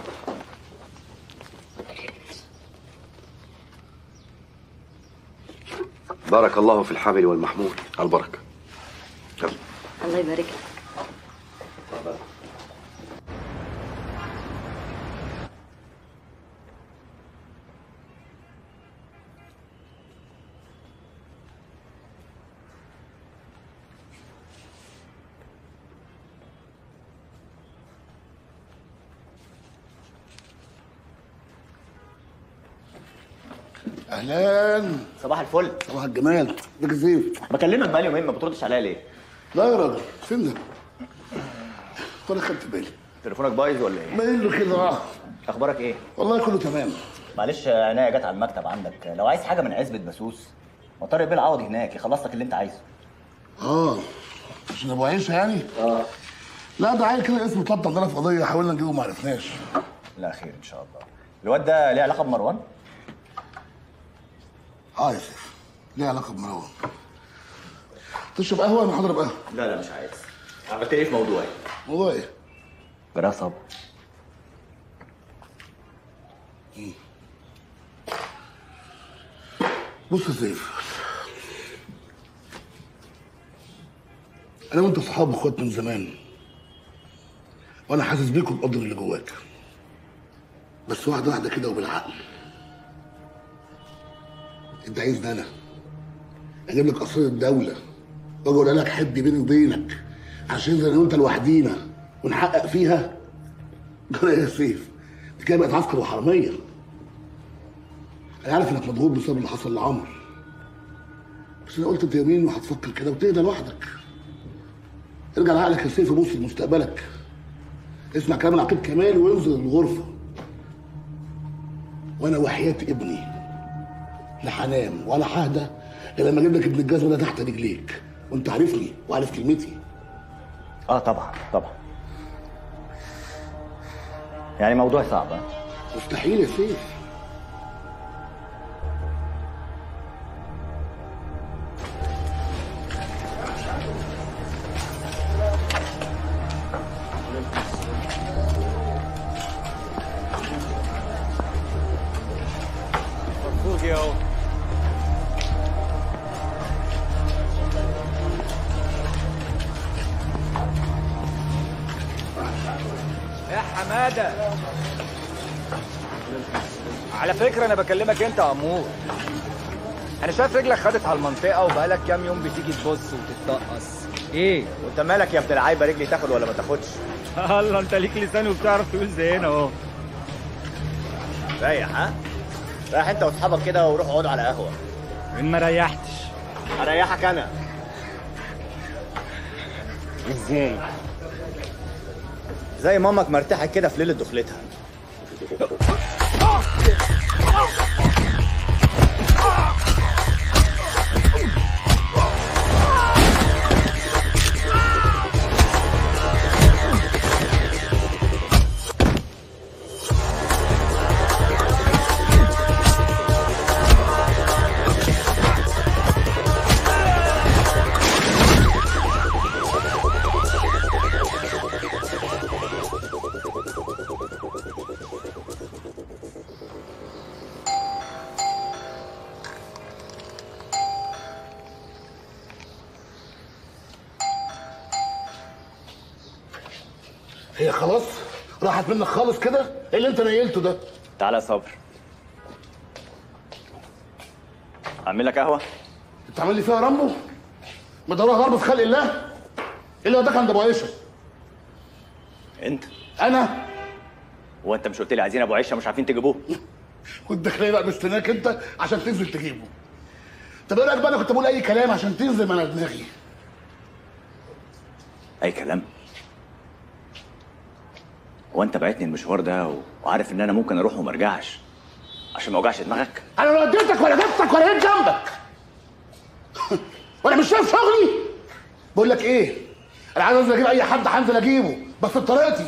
بارك الله في الحامل والمحمول على البركة يلا الله يبارك لك اهلا صباح الفل صباح الجمال ازيك يا سيف بكلمك بقالي يومين ما بتردش عليا ليه؟ لا يا راجل فين ده؟ ولا خدت بالي تليفونك بايظ ولا ايه؟ مايل له كده اه اخبارك ايه؟ والله كله تمام معلش عناية جت على المكتب عندك لو عايز حاجه من عزبه بسوس ما طارق بيه العوضي هناك يخلص لك اللي انت عايزه اه عشان ابو عيشه يعني؟ اه لا ده عيل كده اسمه اتلطم عندنا في قضيه حاولنا نجيبه ما عرفناش لا خير ان شاء الله الواد ده ليه علاقه بمروان؟ اه يا سيف ليه علاقه بمروان تشرب قهوه انا هضرب قهوه لا لا مش عايز عملت ايه في موضوعي؟ موضوع ايه؟ جراح صبر بص يا سيف انا وانت صحاب واخوات من زمان وانا حاسس بيك وبقدر اللي جواك بس واحده واحده كده وبالعقل انت عايزني انا اجيب لك اسرار الدوله واجي اقول لك حد بيني وبينك عشان انا وانت لوحدينا ونحقق فيها ده يا سيف دي كده بقت عسكر وحراميه انا عارف انك مضغوط بسبب اللي حصل لعمر بس انا قلت انت يومين وهتفكر كده وتهدى لوحدك ارجع لعقلك يا سيف وبص لمستقبلك اسمع كلام العقيد كمال وانزل الغرفه وانا وحياه ابني لا هنام ولا ههدى الا لما اجيب لك ابن الجزمه ده تحت رجليك وانت عارفني وعارف كلمتي اه طبعا طبعا يعني موضوع صعب ها؟ مستحيل يا سيف مبروك يا هو يا حماده على فكره انا بكلمك انت يا امور انا شايف رجلك خدت على المنطقه وبقالك كام يوم بتيجي تبص وتتطقص ايه وانت مالك يا ابن اللعيبه رجلي تاخد ولا ما تاخدش الله انت ليك لسان وبتعرف تقول زينا اهو رايح ها رايح انت واصحابك كده وروحوا اقعدوا على قهوه من ما ريحتش اريحك انا ازاي زي مامك مرتاحه كده في ليله دخلتها هي خلاص راحت منك خالص كده ايه اللي انت نيلته ده تعالى يا صبر اعمل لك قهوه انت عامل لي فيها رامبو مدورها ضرب في خلق الله ايه اللي وداك عند ابو عيشه انت انا هو انت مش قلت لي عايزين ابو عشه مش عارفين تجيبوه والداخليه بقى مستناك انت عشان تنزل تجيبه طب ايه رايك بقى انا كنت بقول اي كلام عشان تنزل من على دماغي اي كلام هو انت بعتني المشوار ده و- وعارف ان انا ممكن اروح وما ارجعش عشان ما اوجعش دماغك انا لا اديتك ولا جبتك ولا جيت جنبك وانا مش شايف شغلي بقول لك ايه انا عايز انزل اجيب اي حد هنزل اجيبه بس بطريقتي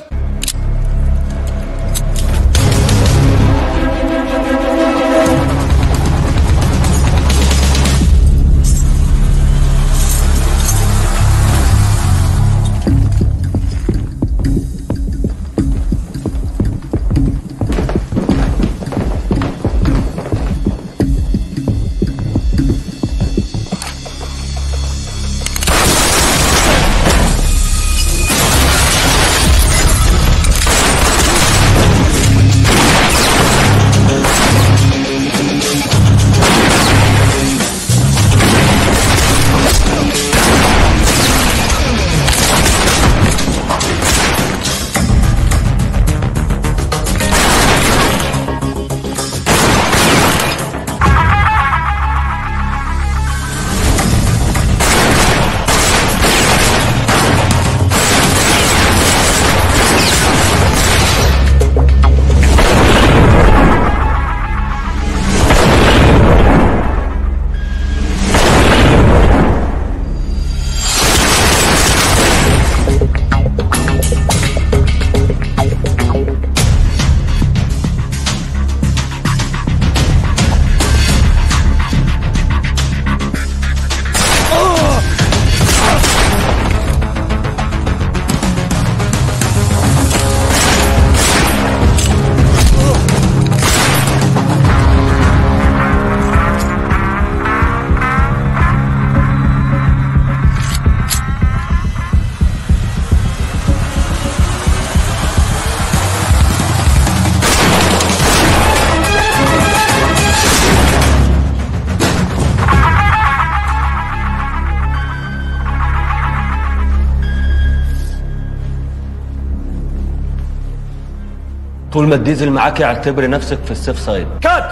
طول ما الديزل معاك اعتبري نفسك في السيف سايد كات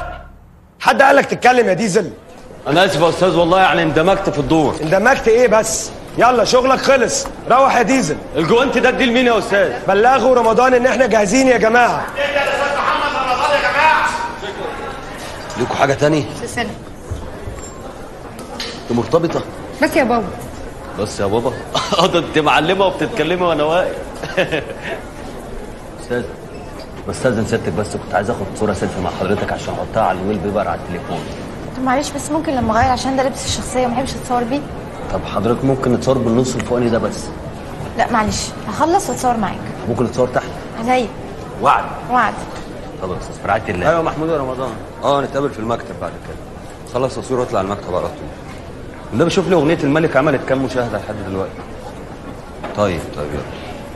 حد قال لك تتكلم يا ديزل انا اسف يا استاذ والله يعني اندمجت في الدور اندمجت ايه بس يلا شغلك خلص روح يا ديزل الجوانت ده اديه لمين يا استاذ بلغوا رمضان ان احنا جاهزين يا جماعه ليكوا حاجه تاني سنة انت مرتبطه بس يا بابا بس يا بابا اه ده انت معلمه وبتتكلمي وانا واقف استاذ بستاذن سيادتك بس كنت عايز اخد صوره سيلفي مع حضرتك عشان احطها على الويل بيبر على التليفون طب معلش بس ممكن لما اغير عشان ده لبس الشخصية ما بحبش اتصور بيه طب حضرتك ممكن نتصور بالنص الفوقاني ده بس لا معلش هخلص واتصور معاك ممكن نتصور تحت عليا وعد وعد خلاص في رعايه الله ايوه محمود يا رمضان اه نتقابل في المكتب بعد كده خلص تصوير واطلع المكتب على طول ده بشوف لي اغنيه الملك عملت كام مشاهده لحد دلوقتي طيب طيب يلا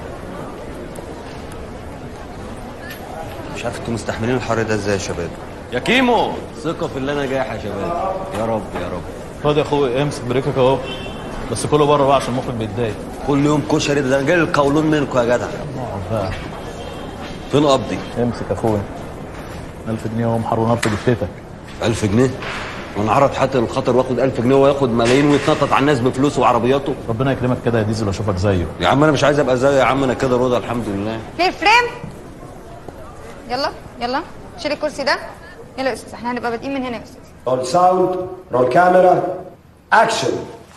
مش عارف انتوا مستحملين الحر ده ازاي يا شباب يا كيمو ثقه في اللي نجاح يا شباب يا رب يا رب خد يا اخويا امسك بريكك اهو بس كله بره بقى عشان المخرج بيتضايق كل يوم كشري ده انا جاي القولون منكم يا جدع بقى فين قبضي امسك يا اخويا 1000 جنيه اهو محر ونار في جثتك 1000 جنيه ونعرض حتى الخطر واخد 1000 جنيه وياخد ملايين ويتنطط على الناس بفلوسه وعربياته ربنا يكرمك كده يا ديزل واشوفك زيه يا عم انا مش عايز ابقى زيه يا عم انا كده رضا الحمد لله ليه فريم يلا يلا شيل الكرسي ده يلا يا استاذ احنا هنبقى بادئين من هنا يا استاذ رول ساوند رول كاميرا اكشن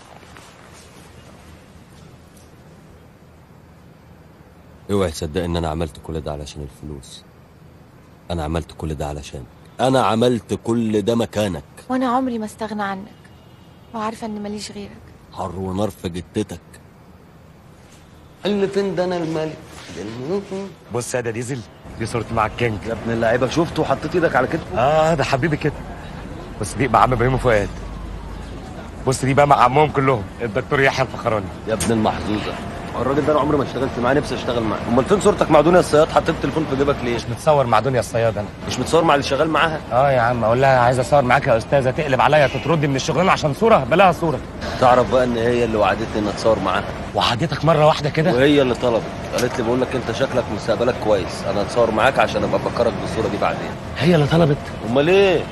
اوعي تصدق ان انا عملت كل ده علشان الفلوس انا عملت كل ده علشان انا عملت كل ده مكانك وانا عمري ما استغنى عنك وعارفه ان ماليش غيرك حر ونار في جتتك اللي فين ده انا الملك بص يا ده ديزل دي صورتي مع الكينج يا ابن اللعيبه شفته وحطيت ايدك على كتفه اه ده حبيبي كده بص دي مع عم ابراهيم فؤاد بص دي بقى مع عمهم كلهم الدكتور يحيى الفخراني يا ابن المحظوظه الراجل ده انا عمري ما اشتغلت معاه نفسي اشتغل معاه امال فين صورتك مع دنيا الصياد حطيت التليفون في جيبك ليه مش متصور مع دنيا الصياد انا مش متصور مع اللي شغال معاها اه يا عم اقول لها عايز اصور معاك يا استاذه تقلب عليا تطردني من الشغلانه عشان صوره بلاها صوره تعرف بقى ان هي اللي وعدتني ان اتصور معاها وعدتك مره واحده كده وهي اللي طلبت قالت لي بقول لك انت شكلك مستقبلك كويس انا اتصور معاك عشان ابقى افكرك بالصوره دي بعدين هي اللي طلبت امال ايه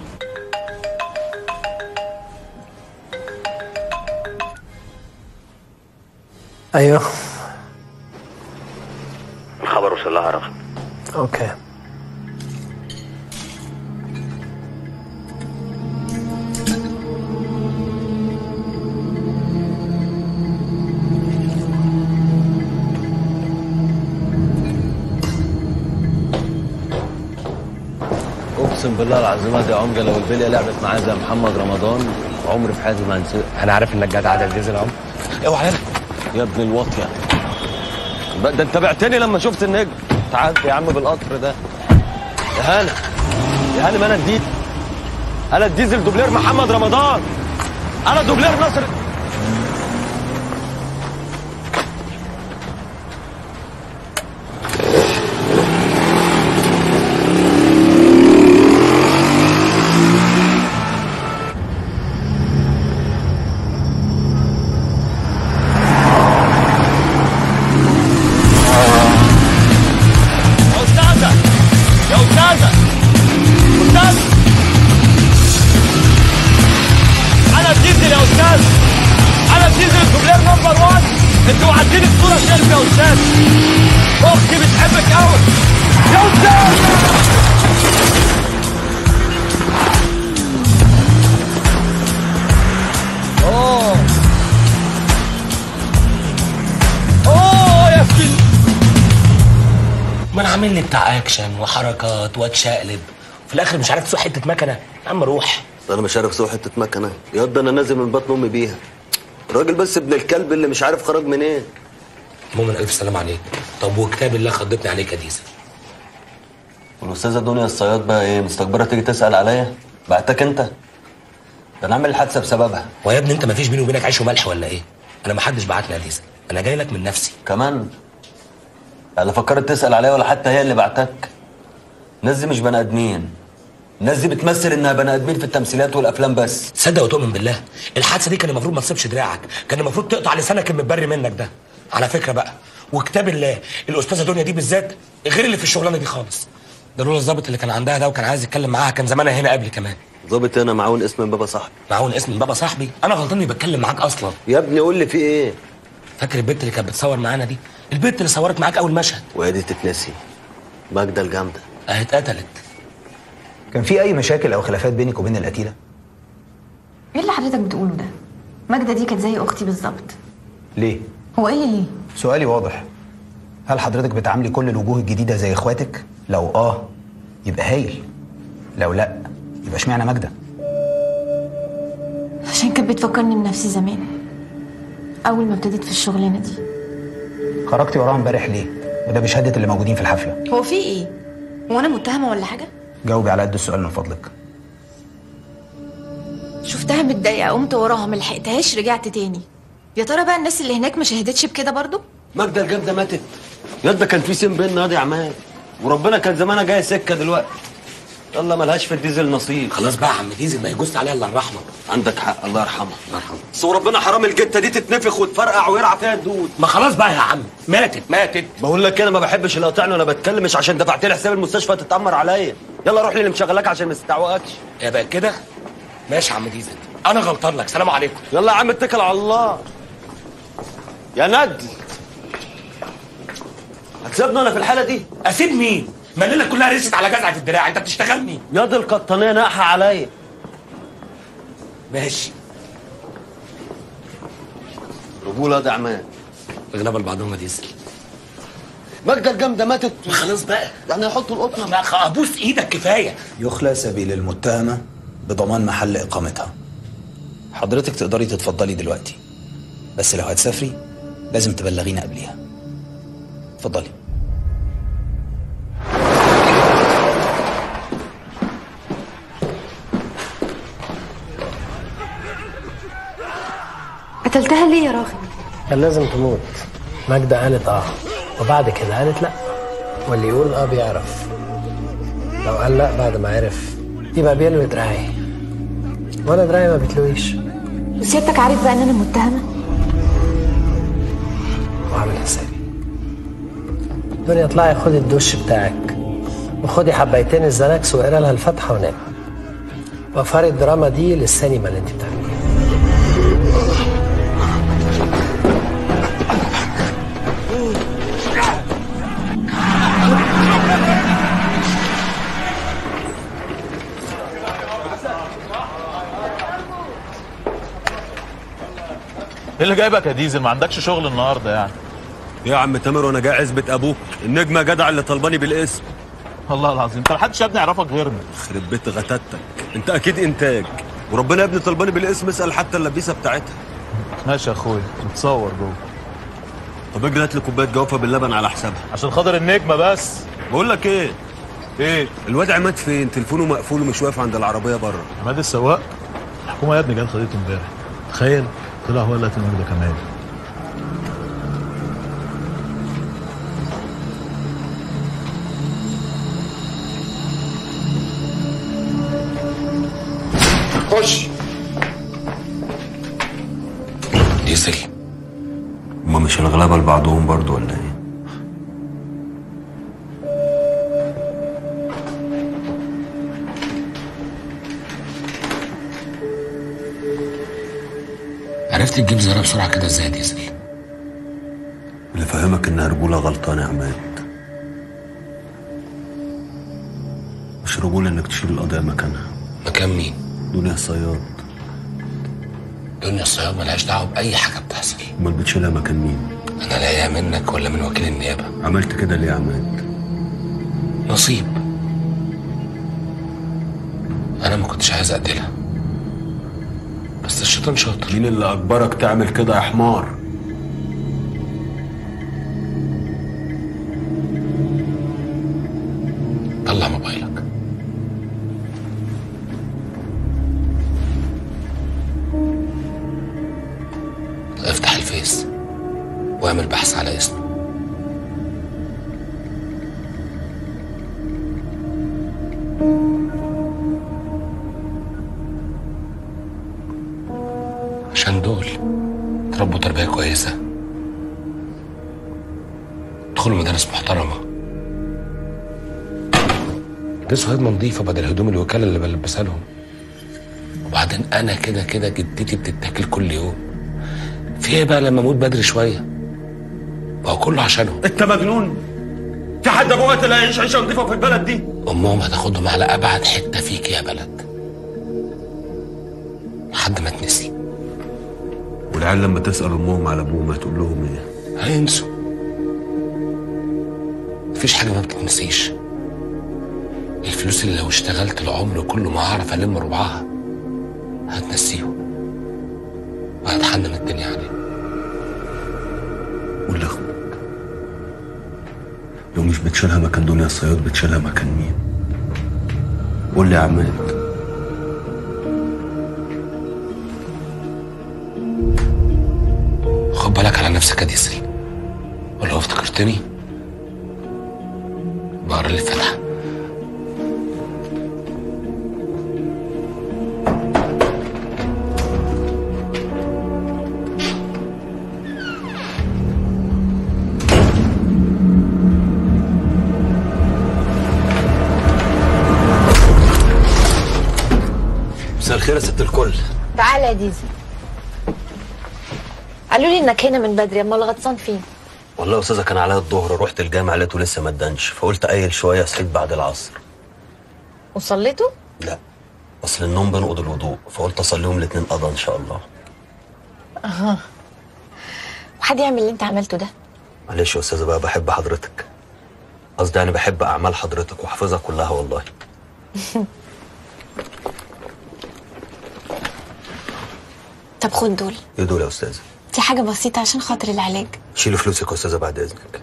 ايوه الخبر وصل لها رغم اوكي اقسم بالله العظيم يا عمجه لو البليه لعبت معايا زي محمد رمضان عمري في حياتي ما هنساه انا عارف انك جدع ده ديزل عمر اوعى يلا يا ابن الواطيه بقى ده انت بعتني لما شفت النجم تعال يا عم بالقطر ده يا هلا يا هلا ما انا الديزل انا الديزل دوبلير محمد رمضان انا دوبلير ناصر يا استاذه يا استاذه استاذ انا الديزل يا استاذ انا الديزل الدوبلير نمبر 1 انتوا معدين الصوره سيلفي يا استاذ اختي بتحبك قوي يا استاذ اوه اوه يا سيدي ما انا عامل لي بتاع اكشن وحركات واتشقلب في الاخر مش عارف تسوق حته مكنه يا عم روح انا مش عارف اسوق حته مكنه يا ده انا نازل من بطن امي بيها الراجل بس ابن الكلب اللي مش عارف خرج منين المهم الف سلام عليك طب وكتاب الله خضتني عليك يا ديزل والاستاذه دنيا الصياد بقى ايه مستكبره تيجي تسال عليا بعتك انت ده انا عامل الحادثه بسببها ويا ابني انت ما فيش بيني وبينك عيش وملح ولا ايه انا ما حدش بعتني يا ديزل انا جاي لك من نفسي كمان لا فكرت تسال عليا ولا حتى هي اللي بعتك الناس دي مش بني ادمين الناس دي بتمثل انها بني ادمين في التمثيلات والافلام بس تصدق وتؤمن بالله الحادثه دي كان المفروض ما تصيبش دراعك كان المفروض تقطع لسانك المتبري منك ده على فكره بقى وكتاب الله الاستاذه دنيا دي بالذات غير اللي في الشغلانه دي خالص ده لولا الظابط اللي كان عندها ده وكان عايز يتكلم معاها كان زمانها هنا قبلي كمان ظابط هنا معاون اسم من بابا صاحبي معاون اسم من بابا صاحبي انا غلطان اني بتكلم معاك اصلا يا ابني قول لي في ايه فاكر البنت اللي كانت بتصور معانا دي البنت اللي صورت معاك اول مشهد وهي دي تتنسي ماجدة الجامدة اهي اتقتلت كان في اي مشاكل او خلافات بينك وبين القتيله ايه اللي حضرتك بتقوله ده؟ ماجدة دي كانت زي اختي بالظبط ليه هو ايه اللي ليه؟ سؤالي واضح هل حضرتك بتعاملي كل الوجوه الجديده زي اخواتك لو اه يبقى هايل لو لا يبقى اشمعنى ماجده عشان كانت بتفكرني بنفسي زمان اول ما ابتديت في الشغلانه دي خرجتي وراها امبارح ليه وده بشهاده اللي موجودين في الحفله هو في ايه؟ هو انا متهمه ولا حاجه؟ جاوبي على قد السؤال من فضلك شفتها متضايقه قمت وراها ما لحقتهاش رجعت تاني يا ترى بقى الناس اللي هناك ما شهدتش بكده برضو؟ ماجدة الجامدة ماتت يا ده كان في سين بيننا يا عماد وربنا كان زمانها جايه سكه دلوقتي يلا ملهاش في الديزل نصيب خلاص بقى يا عم ديزل ما يجوز عليها الا الرحمه عندك حق الله يرحمها الله يرحمها بس وربنا حرام الجته دي تتنفخ وتفرقع ويرعى فيها الدود ما خلاص بقى يا عم ماتت ماتت بقول لك انا ما بحبش اللي قاطعني وانا بتكلم مش عشان دفعت لي حساب المستشفى تتامر عليا يلا روح لي اللي مشغلاك عشان ما تستعوقكش يا بقى كده ماشي يا عم ديزل انا غلطان لك سلام عليكم يلا يا عم اتكل على الله يا ندل هتسيبني انا في الحاله دي اسيب مين ما الليله كلها رست على جزعه الدراع انت بتشتغلني يا دي القطانيه ناقحه عليا ماشي رجوله ده عماد اغلب لبعضهم يا ديزل ماجدة الجامدة ماتت خلاص بقى يعني هيحطوا القطنة ما ابوس ايدك كفايه يخلى سبيل المتهمه بضمان محل اقامتها حضرتك تقدري تتفضلي دلوقتي بس لو هتسافري لازم تبلغينا قبليها اتفضلي قتلتها ليه يا راغب؟ كان لازم تموت ماجدة قالت اه وبعد كده قالت لا واللي يقول اه بيعرف لو قال لا بعد ما عرف يبقى بيلوي دراعي وانا دراعي ما بتلويش وسيادتك عارف بقى ان انا متهمه وعامل حسابي دنيا اطلعي خدي الدش بتاعك وخدي حبايتين الزنكس واقرا لها الفاتحه ونام وفري الدراما دي للسينما اللي انت بتعمليها ايه اللي جايبك يا ديزل ما عندكش شغل النهارده يعني يا عم تامر وانا جاي عزبة ابوك النجمة جدع اللي طلباني بالاسم والله العظيم انت محدش يا ابني يعرفك غيرنا خرب بيت غتاتك انت اكيد انتاج وربنا يا ابني طلباني بالاسم اسال حتى اللبيسه بتاعتها ماشي يا اخويا متصور جوه طب اجي هات لي كوبايه جوافه باللبن على حسابها عشان خاطر النجمه بس بقول لك ايه ايه الواد عماد فين تليفونه مقفول ومش واقف عند العربيه بره عماد السواق الحكومه يا ابني جت خدته امبارح تخيل طلع هو اللي قتل مجدة كمال خش ديزل هما مش الغلابه لبعضهم برضو ولا ايه عرفت تجيب زرار بسرعه كده ازاي يا ديزل اللي فهمك انها رجوله غلطان يا عماد مش رجوله انك تشيل القضيه مكانها مكان مين دنيا الصياد دنيا الصياد ملهاش دعوه باي حاجه بتحصل امال بتشيلها مكان مين انا لاقيها منك ولا من وكيل النيابه عملت كده ليه يا عماد نصيب انا ما كنتش عايز اقتلها بس الشيطان شاطر مين اللي اجبرك تعمل كده يا حمار طلع موبايلك افتح الفيس واعمل بحث على اسمه عشان دول تربوا تربية كويسة ادخلوا مدارس محترمة لبسوا هدمة نظيفة بدل هدوم الوكالة اللي بلبسها لهم وبعدين أنا كده كده جدتي بتتاكل كل يوم في ايه بقى لما اموت بدري شوية ما هو كله عشانهم انت مجنون في حد ابوه قتل هيعيش عيشه نظيفه في البلد دي امهم هتاخدهم على ابعد حتة فيك يا بلد لحد ما تنسي والعيال لما تسال امهم على ابوهم هتقول لهم ايه هينسوا مفيش حاجة ما بتتنسيش الفلوس اللي لو اشتغلت العمر كله ما هعرف ألم ربعها هتنسيهم وهتحنن الدنيا عليهم قول لاخوك لو مش بتشيلها مكان دنيا الصياد بتشيلها مكان مين قول لي يا عماد خد بالك على نفسك يا ديزل ولو افتكرتني بقرا لي الفاتحة مساء الخير يا ست الكل تعالى يا ديزل قالوا لي انك هنا من بدري امال غطسان فين والله يا استاذه كان عليا الظهر رحت الجامع لقيته لسه ما ادانش فقلت ايل شويه صحيت بعد العصر وصليتوا لا اصل النوم بنقض الوضوء فقلت اصليهم الاثنين قضى ان شاء الله اها وحد يعمل اللي انت عملته ده معلش يا استاذه بقى بحب حضرتك قصدي يعني بحب اعمال حضرتك وحافظها كلها والله طب خد دول ايه دول يا استاذه دي حاجة بسيطة عشان خاطر العلاج شيلي فلوسك يا استاذه بعد اذنك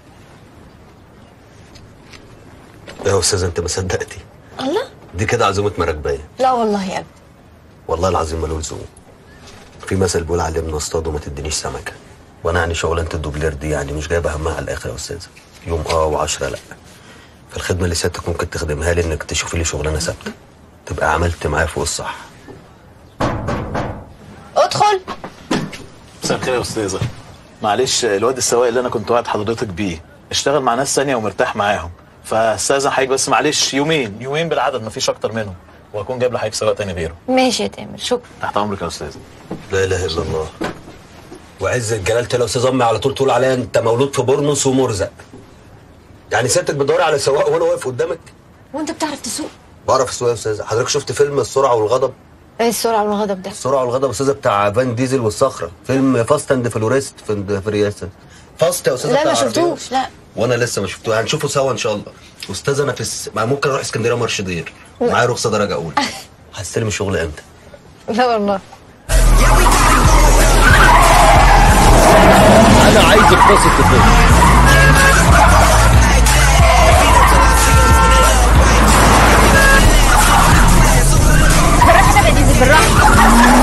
يا استاذه انت ما صدقتي الله دي كده عزومه مراكبيه لا والله يا ابني والله العظيم ملوش لزوم في مثل بيقول علمنا اصطاد وما تدينيش سمكه وانا يعني شغلانه الدوبلير دي يعني مش جايبه همها على الاخر يا استاذه يوم اه وعشرة لا فالخدمه اللي سيادتك ممكن تخدمها لي انك تشوفي لي شغلانه ثابته تبقى عملت معايا فوق الصح ادخل مساء الخير يا استاذه معلش الواد السواق اللي انا كنت وعد حضرتك بيه اشتغل مع ناس ثانيه ومرتاح معاهم فاستاذن حضرتك بس معلش يومين يومين بالعدد مفيش اكتر منهم واكون جايب لحضرتك سواق تاني غيره ماشي يا تامر شكرا تحت امرك يا استاذه لا اله الا الله وعز جلالة يا استاذ امي على طول تقول عليا انت مولود في بورنوس ومرزق يعني سيادتك بتدوري على سواق وانا واقف قدامك وانت بتعرف تسوق بعرف السواق يا استاذه حضرتك شفت فيلم السرعه والغضب ايه السرعه والغضب ده السرعه والغضب يا استاذه بتاع فان ديزل والصخره فيلم فاست اند فلوريست في في رياسه فاست يا استاذه لا بتاع ما عربية. شفتوش لا وانا لسه ما شفته هنشوفه سوا ان شاء الله استاذ انا في الس... ما ممكن اروح اسكندريه مرشدير معايا رخصه درجه اولى هستلم الشغل امتى لا والله انا عايزك تثق فيا بالراحه كده ديزل بالراحه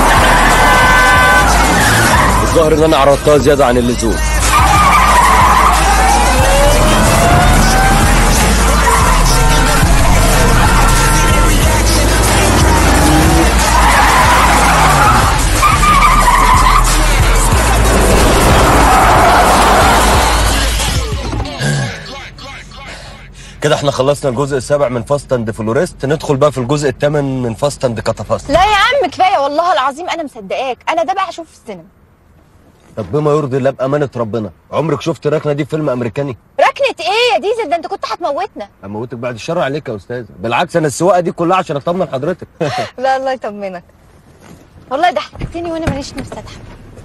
الظاهر ان انا عرضتها زياده عن اللزوم كده احنا خلصنا الجزء السابع من فاست اند فلوريست ندخل بقى في الجزء الثامن من فاست اند كاتافاست لا يا عم كفايه والله العظيم انا مصدقاك انا ده بقى هشوفه في السينما طب بما يرضي الله بامانه ربنا عمرك شفت ركنه دي في فيلم امريكاني ركنه ايه يا ديزل ده انت كنت هتموتنا اموتك بعد الشر عليك يا استاذ بالعكس انا السواقه دي كلها عشان اطمن حضرتك لا الله يطمنك والله ضحكتني وانا ماليش نفسي اضحك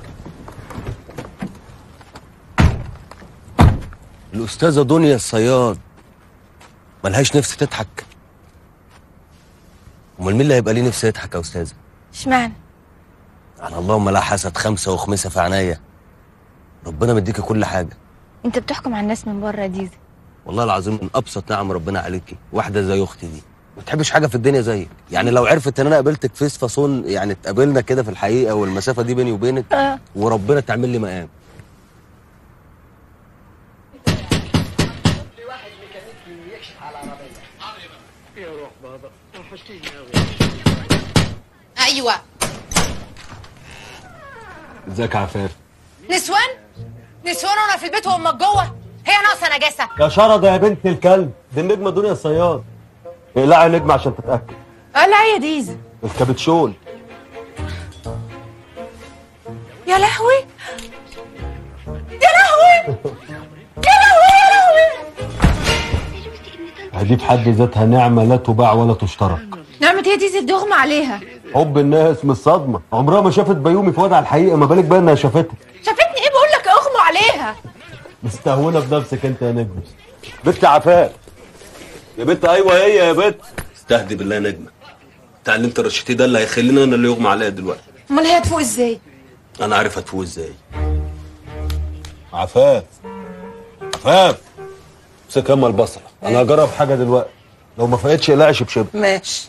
الاستاذه دنيا الصياد ملهاش نفس تضحك امال مين اللي هيبقى ليه نفس يضحك يا استاذه اشمعنى على اللهم لا حسد خمسه وخمسه في عينيا ربنا مديكي كل حاجه انت بتحكم على الناس من بره يا ديزل والله العظيم من ابسط نعم ربنا عليكي واحده زي اختي دي ما تحبش حاجه في الدنيا زيك يعني لو عرفت ان انا قابلتك فيس فاصون يعني اتقابلنا كده في الحقيقه والمسافه دي بيني وبينك اه وربنا تعمل لي مقام ايوه ازيك يا عفاف نسوان نسوان وانا في البيت وامك جوه هي ناقصه نجاسه يا شرده يا بنت الكلب دي النجمه دنيا الصياد اقلعي نجم عشان تتاكد لا يا ديزل الكابتشول يا لهوي يا لهوي يا لهوي يا لهوي دي في حد ذاتها نعمه لا تباع ولا تشترى نعمة هي ديزل دغمى عليها حب الناس من الصدمه عمرها ما شافت بيومي فؤاد على الحقيقه ما بالك بقى انها شافتك شافتني ايه بقول لك اغمى عليها مستهونه بنفسك انت يا نجم بنت عفاف يا بنت ايوه هي يا بنت استهدي بالله يا نجمه اتعلمت الرشيتي ده اللي هيخليني انا اللي يغمى عليا دلوقتي امال هي هتفوق ازاي انا عارف هتفوق ازاي عفاف عفاف امسك ياما البصره انا هجرب حاجه دلوقتي لو ما فقتش اقلعي شبشب ماشي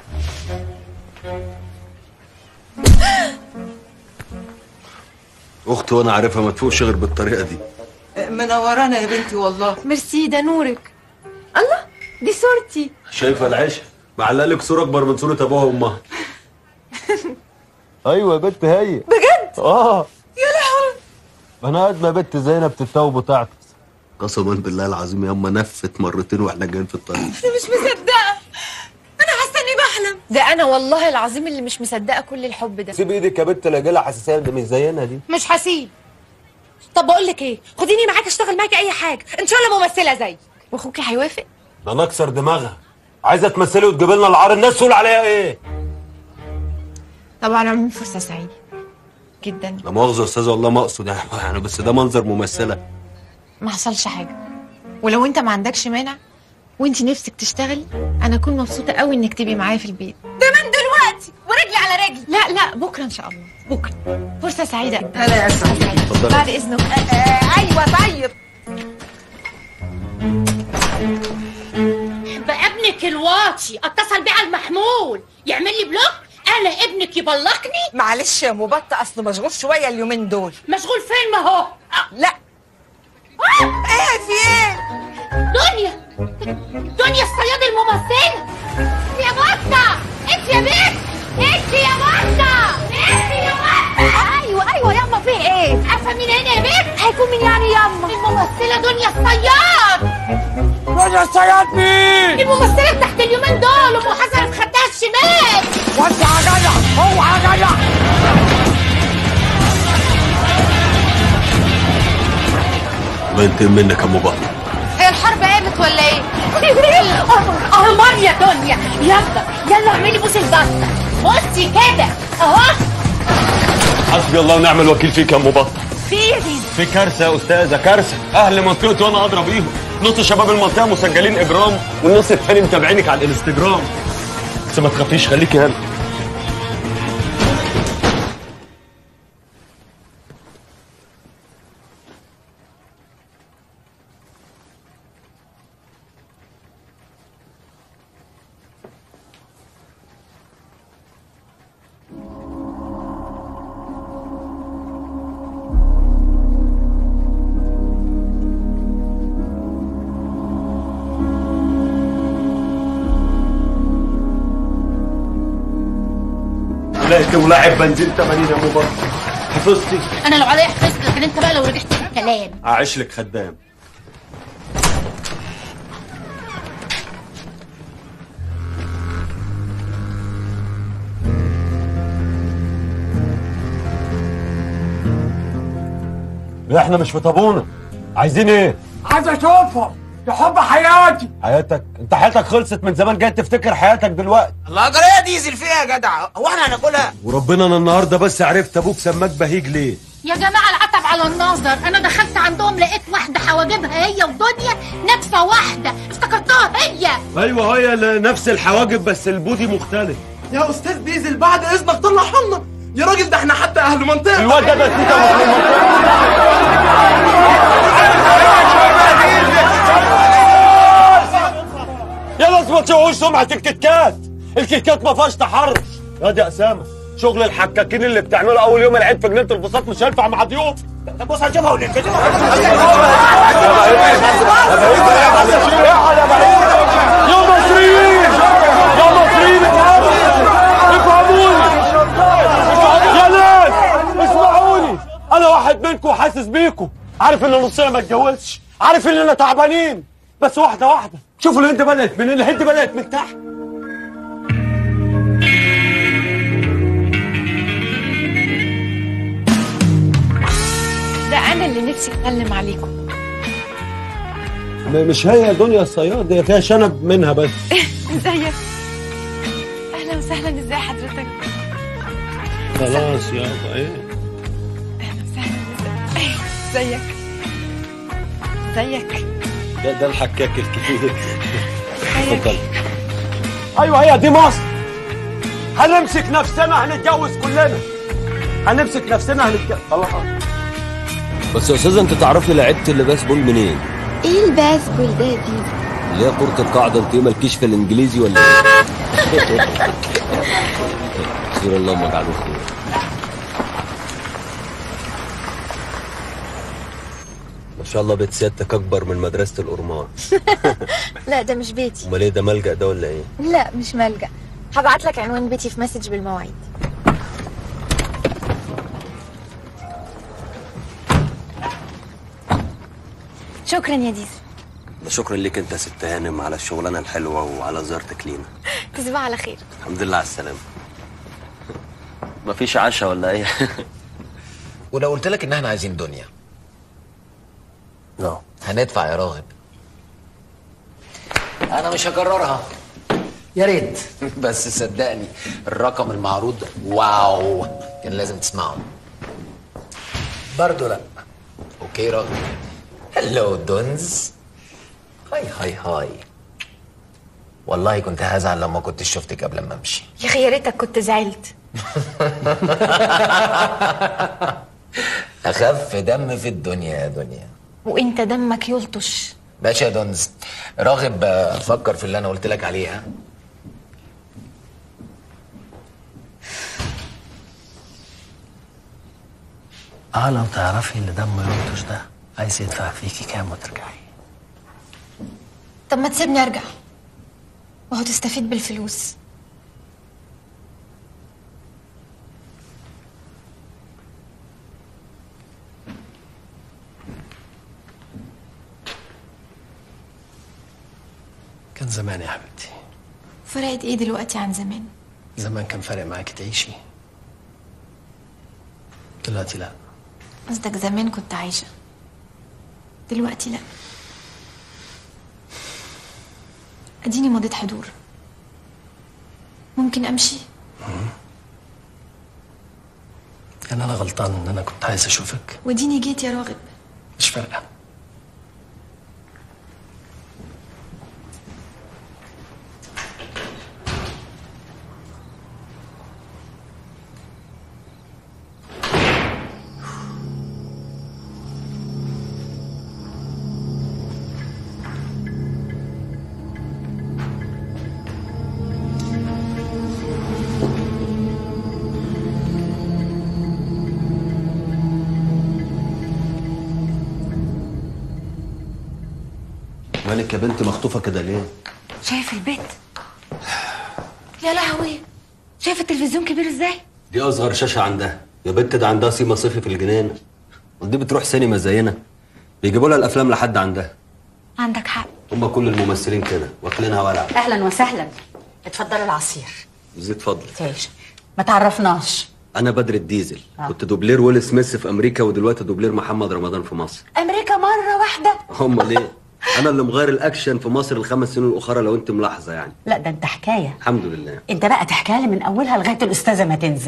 اختي وانا عارفها ما تفوقش غير بالطريقه دي منورانا يا بنتي والله ميرسي ده نورك الله دي صورتي شايفه العيش معلق لك صوره اكبر من صوره ابوها وامها ايوه يا بنت هي بجد اه يا لهوي انا قد ما بنت زينب تتوب وتعطس قسما بالله العظيم يا اما نفت مرتين واحنا جايين في الطريق انا مش مصدقه انا حاسه اني بحلم ده انا والله العظيم اللي مش مصدقه كل الحب ده سيب ايدك يا بنت لا جالها حساسيه ده مش زينا دي مش هسيب طب بقول لك ايه خديني معاك اشتغل معاكي اي حاجه ان شاء الله ممثله زي واخوكي هيوافق ده انا اكسر دماغها عايزه تمثلي وتجيب لنا العار الناس تقول عليها ايه طبعا عموما فرصه سعيده جدا لا مؤاخذه يا استاذه والله ما اقصد يعني يعني بس ده منظر ممثله ما حصلش حاجه ولو انت ما عندكش مانع وانت نفسك تشتغلي انا اكون مبسوطه قوي انك تبقي معايا في البيت ده من دلوقتي ورجلي على رجلي لا لا بكره ان شاء الله بكره فرصه سعيده هلا يا أسعد. اتفضلي. بعد اذنك ايوه طيب بقى ابنك الواطي اتصل بيه على المحمول يعمل لي بلوك انا ابنك يبلقني معلش يا مبطة اصل مشغول شويه اليومين دول مشغول فين ما هو لا ايه في ايه دنيا دنيا الصياد الممثلة يا بطة انت يا بنت انت يا بطة انت يا بطة ايوه ايوه ياما في ايه عارفة مين هنا يا بنت هيكون مين يعني ياما الممثلة دنيا الصياد دنيا الصياد مين؟ الممثلة بتاعت اليومين دول ام حسن في خدها الشمال وسع يا جدع اوعى يا جدع ما ينتقم منك يا ام بطل هي الحرب قامت ولا ايه؟ قمر يا دنيا يلا يلا اعملي بوس البطة بصي كده اهو حسبي الله ونعم الوكيل فيك يا ام بطه في ايه دي؟ في كارثه يا استاذه كارثه اهل منطقتي وانا ادرى بيهم نص شباب المنطقه مسجلين اجرام والنص الثاني متابعينك على الانستجرام بس ما تخافيش خليكي هنا لقيت ولاعب بنزين 80 يا ام بطه حفظتي انا لو عليا حفظت لكن انت بقى لو رجعت في الكلام اعيش لك خدام احنا مش في طابونه عايزين ايه عايز اشوفهم ده حب حياتي حياتك انت حياتك خلصت من زمان جاي تفتكر حياتك دلوقتي الله جرايه ديزل فيها يا جدع هو احنا هناكلها وربنا انا النهارده بس عرفت ابوك سماك بهيج ليه يا جماعة العتب على النظر أنا دخلت عندهم لقيت واحدة حواجبها هي ودنيا نتفة واحدة افتكرتها هي ايوه هي ل- نفس الحواجب بس البودي مختلف يا استاذ ديزل بعد اذنك طلعها لنا يا راجل ده احنا حتى اهل منطقه الواد ده بس يا ناس ما تشوهوش سمعة الكتكات الكتكات ما فيهاش تحرش يا دي اسامه شغل الحكاكين اللي بتعمله اول يوم العيد في جنينه البساط مش هينفع مع ضيوف طب بص هنجيبها ونجيبها يا مصريين يا مصريين افهموني يا ناس اسمعوني انا واحد منكم وحاسس بيكم عارف ان نصنا ما اتجوزش عارف اننا تعبانين بس واحده واحده شوفوا الهند بدات منين الهند بدات من تحت ده انا اللي نفسي اتكلم عليكم مش هي دنيا الصياد هي فيها شنب منها بس ازيك اهلا وسهلا ازي حضرتك خلاص يابا ايه ازيك ازيك ده ده الحكاك الكبير اتفضل ايوه هي دي مصر هنمسك نفسنا هنتجوز كلنا هنمسك نفسنا هنتجوز خلاص بس يا استاذه انت تعرفي لعبت اللباس بول منين؟ ايه الباسكول ده يا ديزل اللي هي كرة القاعدة انت ايه مالكيش في الانجليزي ولا ايه؟ خير اللهم اجعله خير ما شاء الله بيت سيادتك اكبر من مدرسه القرمان لا ده مش بيتي امال ايه ده ملجأ ده ولا ايه لا مش ملجأ هبعت لك عنوان بيتي في مسج بالمواعيد شكرا يا ديزل ده شكرا ليك انت يا ست هانم على الشغلانه الحلوه وعلى زيارتك لينا تصبح على خير الحمد لله على السلامه مفيش عشاء ولا ايه؟ ولو قلت لك ان احنا عايزين دنيا لا هندفع يا راغب انا مش هكررها يا ريت بس صدقني الرقم المعروض واو كان لازم تسمعه برضه لا اوكي راغب هلو دونز هاي هاي هاي والله كنت هزعل لما كنت شفتك قبل ما امشي يا اخي يا ريتك كنت زعلت اخف دم في الدنيا يا دنيا وانت دمك يلطش ماشي يا دونز راغب آه، فكر في اللي انا قلت لك عليه ها اه لو تعرفي اللي دمه ينطش ده عايز يدفع فيكي كام وترجعي طب ما تسيبني ارجع وهو تستفيد بالفلوس كان زمان يا حبيبتي فرقت ايه دلوقتي عن زمان زمان كان فارق معاكي تعيشي دلوقتي لا قصدك زمان كنت عايشة دلوقتي لا اديني مضيت حضور ممكن امشي كان انا غلطان ان انا كنت عايز اشوفك وديني جيت يا راغب مش فارقه مالك يا بنت مخطوفه كده ليه؟ شايف البيت يا لهوي شايف التلفزيون كبير ازاي دي اصغر شاشه عندها يا بنت ده عندها سيما صيفي في الجنينه ودي بتروح سينما زينا بيجيبوا لها الافلام لحد عندها عندك حق هم كل الممثلين كده واكلينها ولع اهلا وسهلا اتفضلوا العصير زيد فضل تعيش ما تعرفناش انا بدر الديزل آه. كنت دوبلير ويل سميث في امريكا ودلوقتي دوبلير محمد رمضان في مصر امريكا مره واحده هم ليه انا اللي مغير الاكشن في مصر الخمس سنين الاخرى لو انت ملاحظه يعني لا ده انت حكايه الحمد لله انت بقى تحكيها لي من اولها لغايه الاستاذه ما تنزل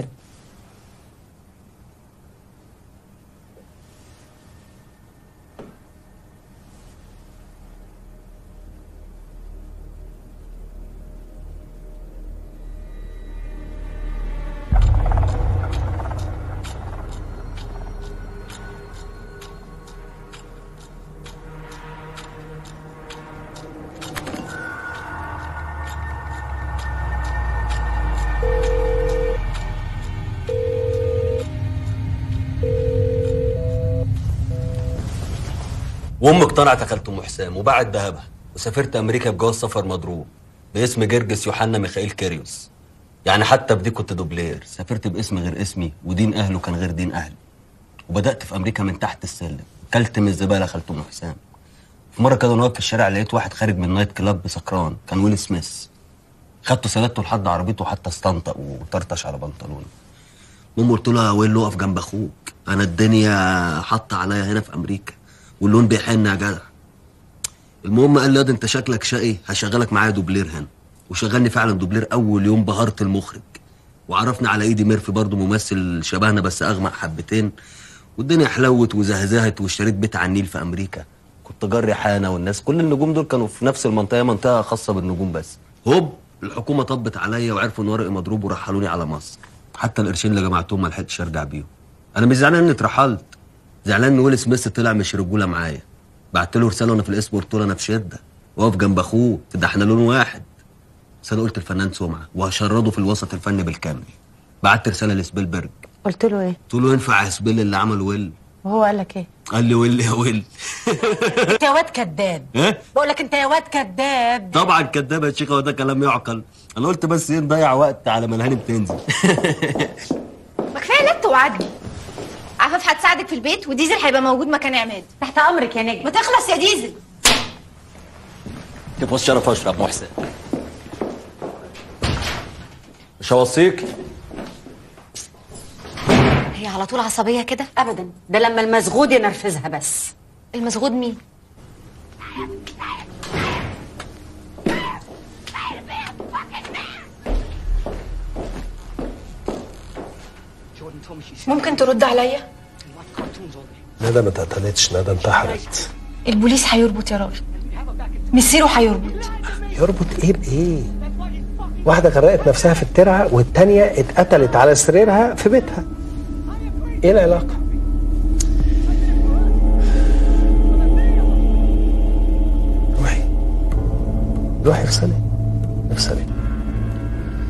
وامك طلعت يا خالة ام حسام وباعت ذهبها وسافرت امريكا بجواز سفر مضروب باسم جرجس يوحنا ميخائيل كيريوس يعني حتى بدي كنت دوبلير سافرت باسم غير اسمي ودين اهله كان غير دين اهلي وبدات في امريكا من تحت السلم كلت من الزباله يا خالة ام حسام في مره كده وانا واقف في الشارع لقيت واحد خارج من نايت كلاب سكران كان ويل سميث خدته سندته لحد عربيته حتى استنطق وطرطش على بنطلونه المهم قلت له يا ويل اقف جنب اخوك انا الدنيا حاطه عليا هنا في امريكا واللون بيحن يا جدع المهم قال لي ياض انت شكلك شقي هشغلك معايا دوبلير هنا وشغلني فعلا دوبلير اول يوم بهرت المخرج وعرفني على ايدي ميرفي برضه ممثل شبهنا بس اغمق حبتين والدنيا حلوت وزهزهت واشتريت بيت على النيل في امريكا كنت جري حانه والناس كل النجوم دول كانوا في نفس المنطقه منطقه خاصه بالنجوم بس هوب الحكومه طبت عليا وعرفوا ان ورقي مضروب ورحلوني على مصر حتى القرشين اللي جمعتهم ما لحقتش ارجع بيهم انا مش زعلان اني اترحلت زعلان ان ويل سميث طلع مش رجوله معايا بعت له رساله وانا في الاسم قلت له انا في شده واقف جنب اخوه ده احنا لون واحد بس انا قلت الفنان سمعه وهشرده في الوسط الفني بالكامل بعت رساله لسبيلبرج قلت له ايه قلت له ينفع يا سبيل اللي عمل ويل وهو قال لك ايه قال لي ويل يا ويل انت يا واد كذاب ايه بقول لك انت يا واد كذاب طبعا كداب يا شيخه وده كلام يعقل انا قلت بس ايه نضيع وقت على ما الهاني بتنزل ما كفايه لا توعدني عفاف هتساعدك في البيت وديزل هيبقى موجود مكان عماد تحت امرك يا نجم ما تخلص يا ديزل تبقى الشرف اشرب محسن مش هوصيك هي على طول عصبيه كده ابدا ده لما المسغود ينرفزها بس المسغود مين ممكن ترد عليا ندى ما اتقتلتش ندى انتحرت البوليس هيربط يا راجل مسيره هيربط يربط ايه بايه واحده غرقت نفسها في الترعه والتانيه اتقتلت على سريرها في بيتها ايه العلاقه روحي روحي افصلي افصلي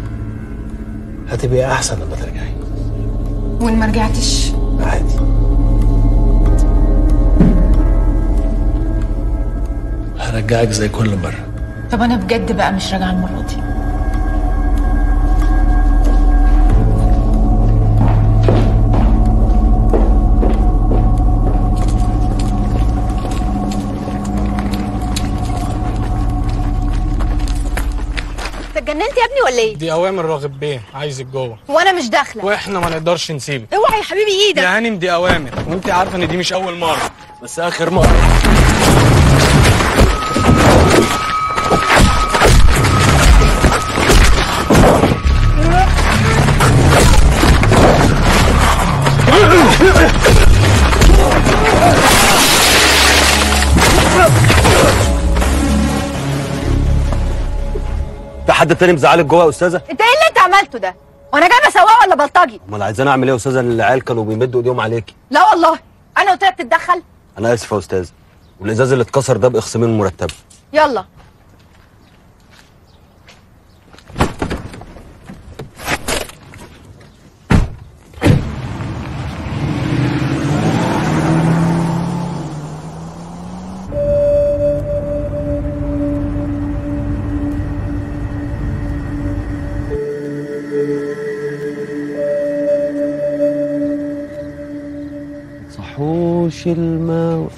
هتبقي احسن لما ترجعي وان ما رجعتش عادي هرجعك زي كل مرة طب انا بجد بقى مش راجعه المره دي انت اتجننت يا ابني ولا ايه؟ دي اوامر راغب بيه عايزك جوه وانا مش داخله واحنا ما نقدرش نسيبك اوعى يا حبيبي ايدك يا هانم دي اوامر وانت عارفه ان دي مش اول مره بس اخر مره في حد تاني مزعلك جوه يا استاذه انت ايه اللي انت عملته ده؟ وانا جايبه سواق ولا بلطجي؟ امال عايزين اعمل ايه يا استاذه العيال كانوا بيمدوا ايديهم عليكي لا والله انا قلت لك تتدخل انا اسف يا استاذ والازاز اللي اتكسر ده باخصامين من مرتبه يلا صحوش الماء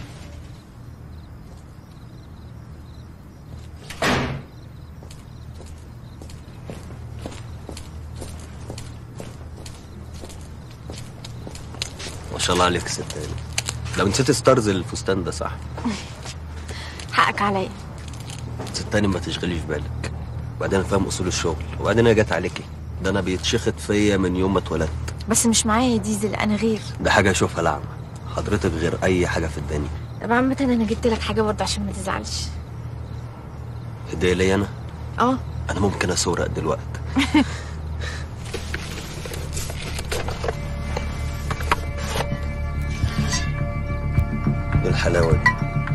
ما شاء الله عليك ست هاني لو نسيت ستارز الفستان ده صح حقك عليا ست هاني ما تشغليش بالك وبعدين أنا فاهم اصول الشغل وبعدين انا جت عليكي ده انا بيتشخط فيا من يوم ما اتولدت بس مش معايا يا ديزل انا غير ده حاجه اشوفها لعمه حضرتك غير اي حاجه في الدنيا طب عامة انا جبت لك حاجة برضه عشان ما تزعلش هديه ليا انا اه انا ممكن اسرق دلوقتي إيه الحلاوه دي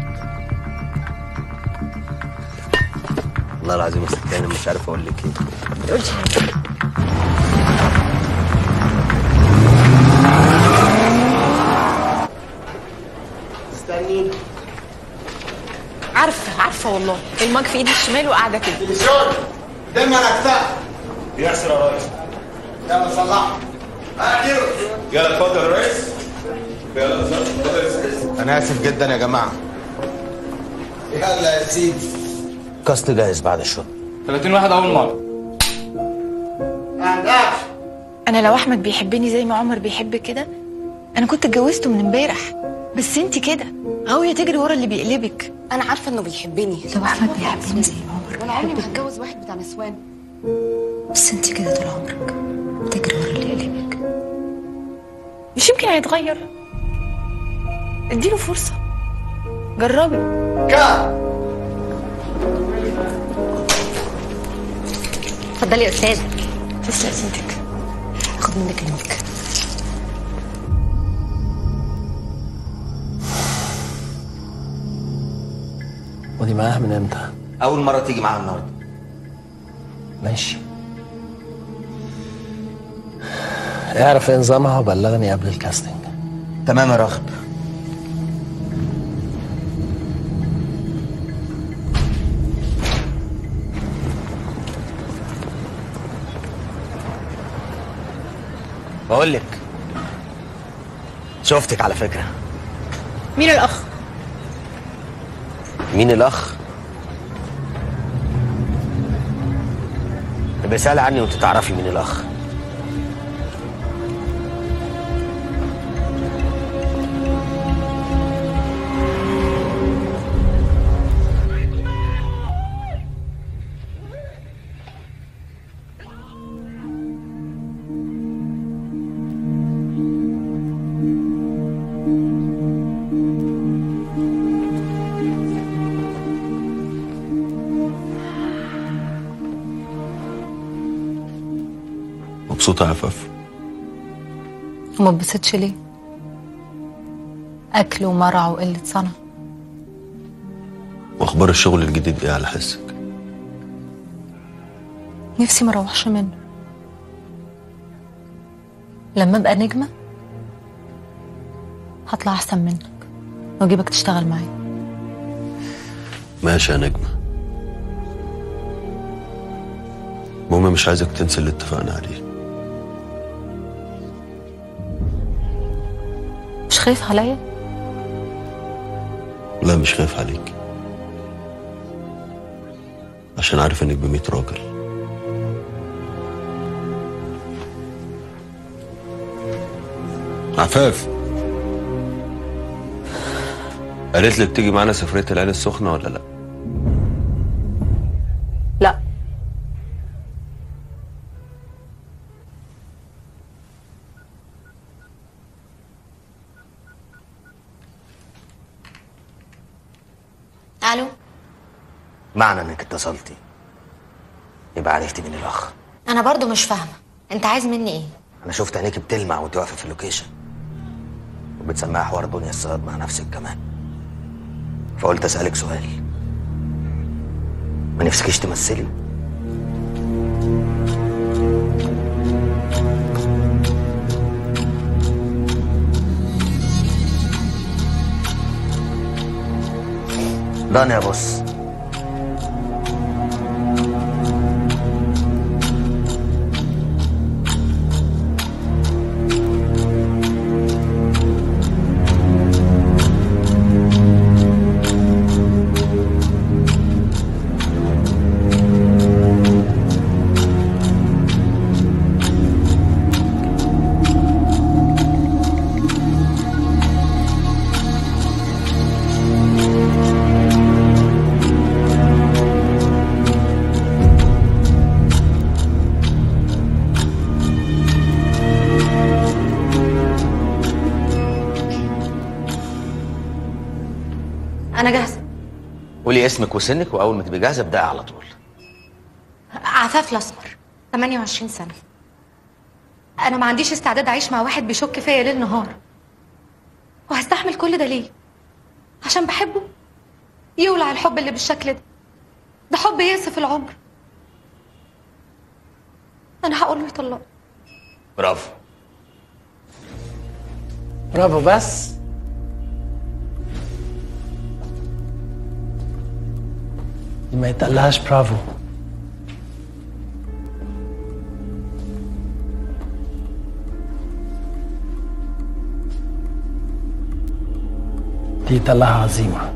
والله العظيم يا ست انا مش عارف اقول لك ايه ما تقولش حاجة استني عارفة عارفة والله الماج في ايدي الشمال وقاعدة كده تلفزيون دم على كتاف يحصل يا ريس يلا صلح يلا اتفضل يا ريس يلا اتفضل يا سيدي. انا اسف جدا يا جماعه يلا يا سيدي كاست جاهز بعد الشغل 30 واحد اول مره انا لو احمد بيحبني زي ما عمر بيحب كده انا كنت اتجوزته من امبارح بس انت كده غاوية تجري ورا اللي بيقلبك انا عارفه انه بيحبني لو احمد بيحبني زي عمر وانا عمري ما هتجوز واحد بتاع نسوان بس انت كده طول عمرك بتجري ورا اللي يقلبك مش يمكن هيتغير اديله فرصة جربي اتفضلي يا استاذ تسلم سيدك اخد منك الملك ودي معاها من امتى؟ اول مره تيجي معاها النهارده ماشي اعرف ايه نظامها وبلغني قبل الكاستنج تمام يا راغب بقول لك شفتك على فكره مين الاخ مين الاخ يبقى سأل عني وانت تعرفي مين الاخ مبسوطه يا عفاف وما اتبسطش ليه اكل ومرع وقله صنع واخبار الشغل الجديد ايه على حسك نفسي ما اروحش منه لما ابقى نجمه هطلع احسن منك واجيبك تشتغل معايا ماشي يا نجمة المهم مش عايزك تنسى اللي اتفقنا عليه مش خايف عليا لا مش خايف عليك عشان عارف انك بميت راجل عفاف قالت لك تيجي معانا سفرية العين السخنة ولا لا؟ لا الو معنى انك اتصلتي يبقى عرفتي مين الاخ انا برضو مش فاهمه انت عايز مني ايه انا شفت عينيك بتلمع وانت واقفه في اللوكيشن وبتسمعي حوار دنيا الصياد مع نفسك كمان فقلت اسالك سؤال ما نفسكيش تمثلي ضان يا بص انا جاهزه قولي اسمك وسنك واول ما تبقي جاهزه ابدأي على طول عفاف الاسمر 28 سنه انا ما عنديش استعداد اعيش مع واحد بيشك فيا ليل نهار وهستحمل كل ده ليه عشان بحبه يولع الحب اللي بالشكل ده ده حب ياسف العمر انا هقول له يطلق برافو برافو بس دي ما يتقلهاش برافو دي يتقلها عظيمة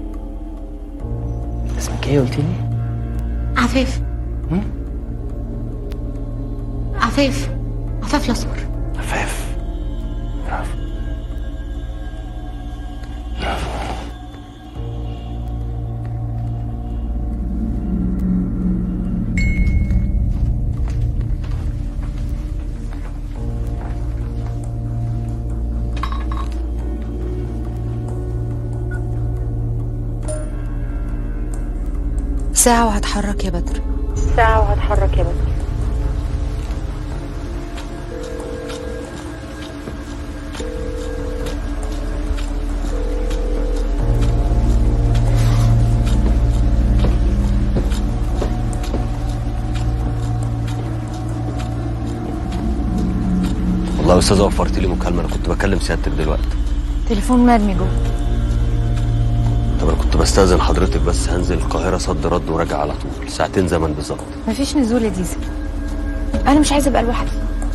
اسمك ايه قلتي لي؟ عفاف عفاف عفاف الاسمر عفاف برافو برافو ساعة وهتحرك يا بدر ساعة وهتحرك يا بدر والله يا استاذه وفرت لي مكالمه انا كنت بكلم سيادتك دلوقتي تليفون مرمي جوه طب انا كنت بستاذن حضرتك بس هنزل القاهره صد رد وراجع على طول ساعتين زمن بالظبط مفيش نزول يا ديزل انا مش عايزه ابقى لوحدي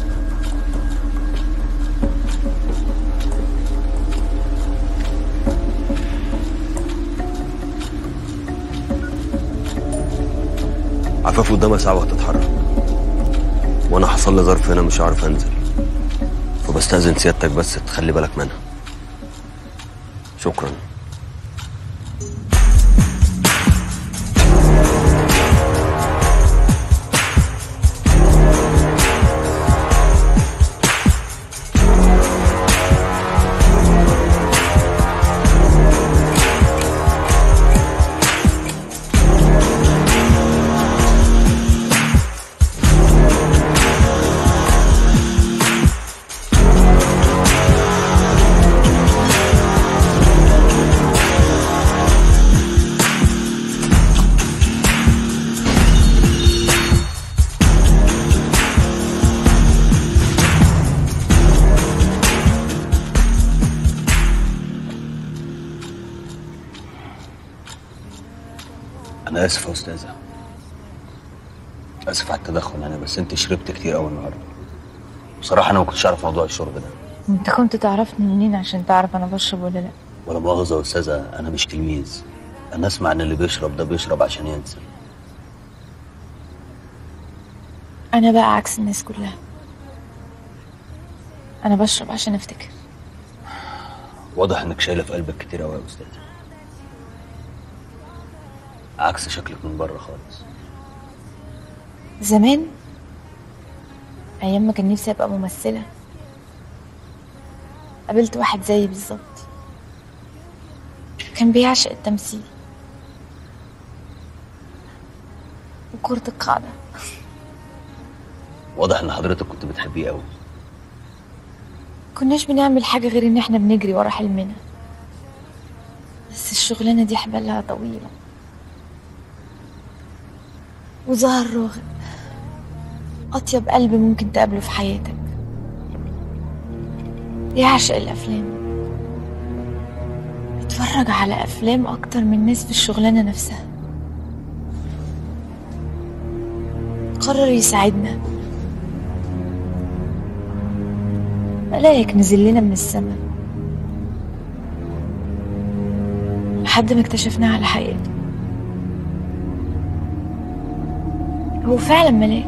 عفاف قدامها ساعه وهتتحرك وانا حصل لي ظرف هنا مش هعرف انزل فبستاذن سيادتك بس تخلي بالك منها شكرا انا اسف يا استاذه اسف على التدخل انا بس انت شربت كتير قوي النهارده بصراحه انا ما كنتش اعرف موضوع الشرب ده انت كنت تعرفني منين عشان تعرف انا بشرب ولا لا ولا مؤاخذه يا استاذه انا مش تلميذ انا اسمع ان اللي بيشرب ده بيشرب عشان ينسى انا بقى عكس الناس كلها انا بشرب عشان افتكر واضح انك شايله في قلبك كتير قوي يا استاذه عكس شكلك من بره خالص زمان ايام ما كان نفسي ابقى ممثله قابلت واحد زيي بالظبط كان بيعشق التمثيل وكرة القاعدة واضح ان حضرتك كنت بتحبيه قوي كناش بنعمل حاجة غير ان احنا بنجري ورا حلمنا بس الشغلانة دي حبالها طويلة وظهر راغب أطيب قلب ممكن تقابله في حياتك يعشق الأفلام اتفرج على أفلام أكتر من ناس في الشغلانة نفسها قرر يساعدنا ملاك نزل لنا من السماء لحد ما اكتشفناه على حقيقته هو فعلا ملاك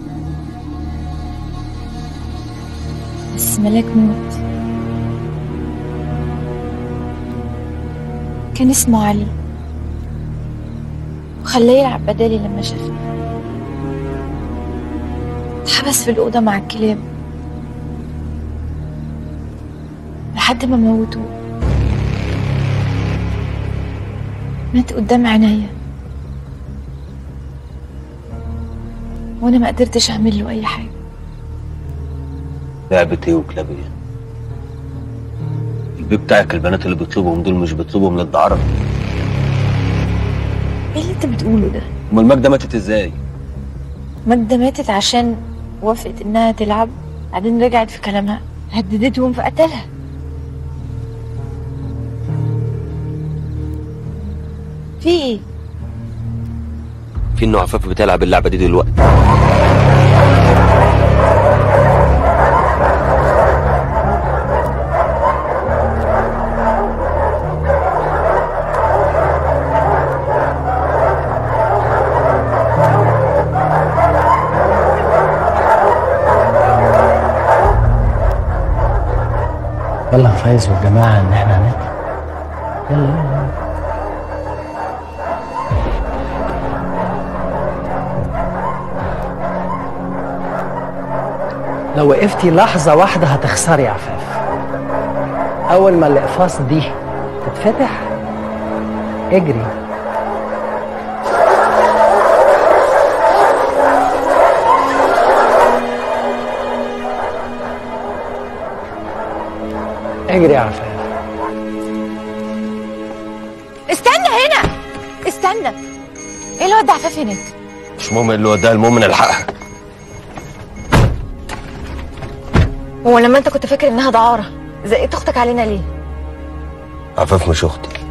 بس ملاك موت كان اسمه علي وخلاه يلعب بدالي لما شافني اتحبس في الأوضة مع الكلاب لحد ما موتوه مات قدام عينيا وانا ما قدرتش اعمل له اي حاجه لعبة ايه وكلاب ايه البيت بتاعك البنات اللي بيطلبهم دول مش بيطلبهم للدعارة ايه اللي انت بتقوله ده امال ماجدة ماتت ازاي ماجدة ماتت عشان وافقت انها تلعب بعدين رجعت في كلامها هددتهم فقتلها في ايه في انه عفاف بتلعب اللعبة دي دلوقتي بلغ فايز والجماعة إن إحنا هناك يلا يلا لو وقفتي لحظة واحدة هتخسري يا عفاف أول ما الإقفاص دي تتفتح اجري اجري يا عفاف استنى هنا استنى ايه الواد ده عفاف هناك مش مهم اللي هو ده المهم نلحقها هو لما انت كنت فاكر انها دعارة زقيت اختك علينا ليه عفاف مش اختي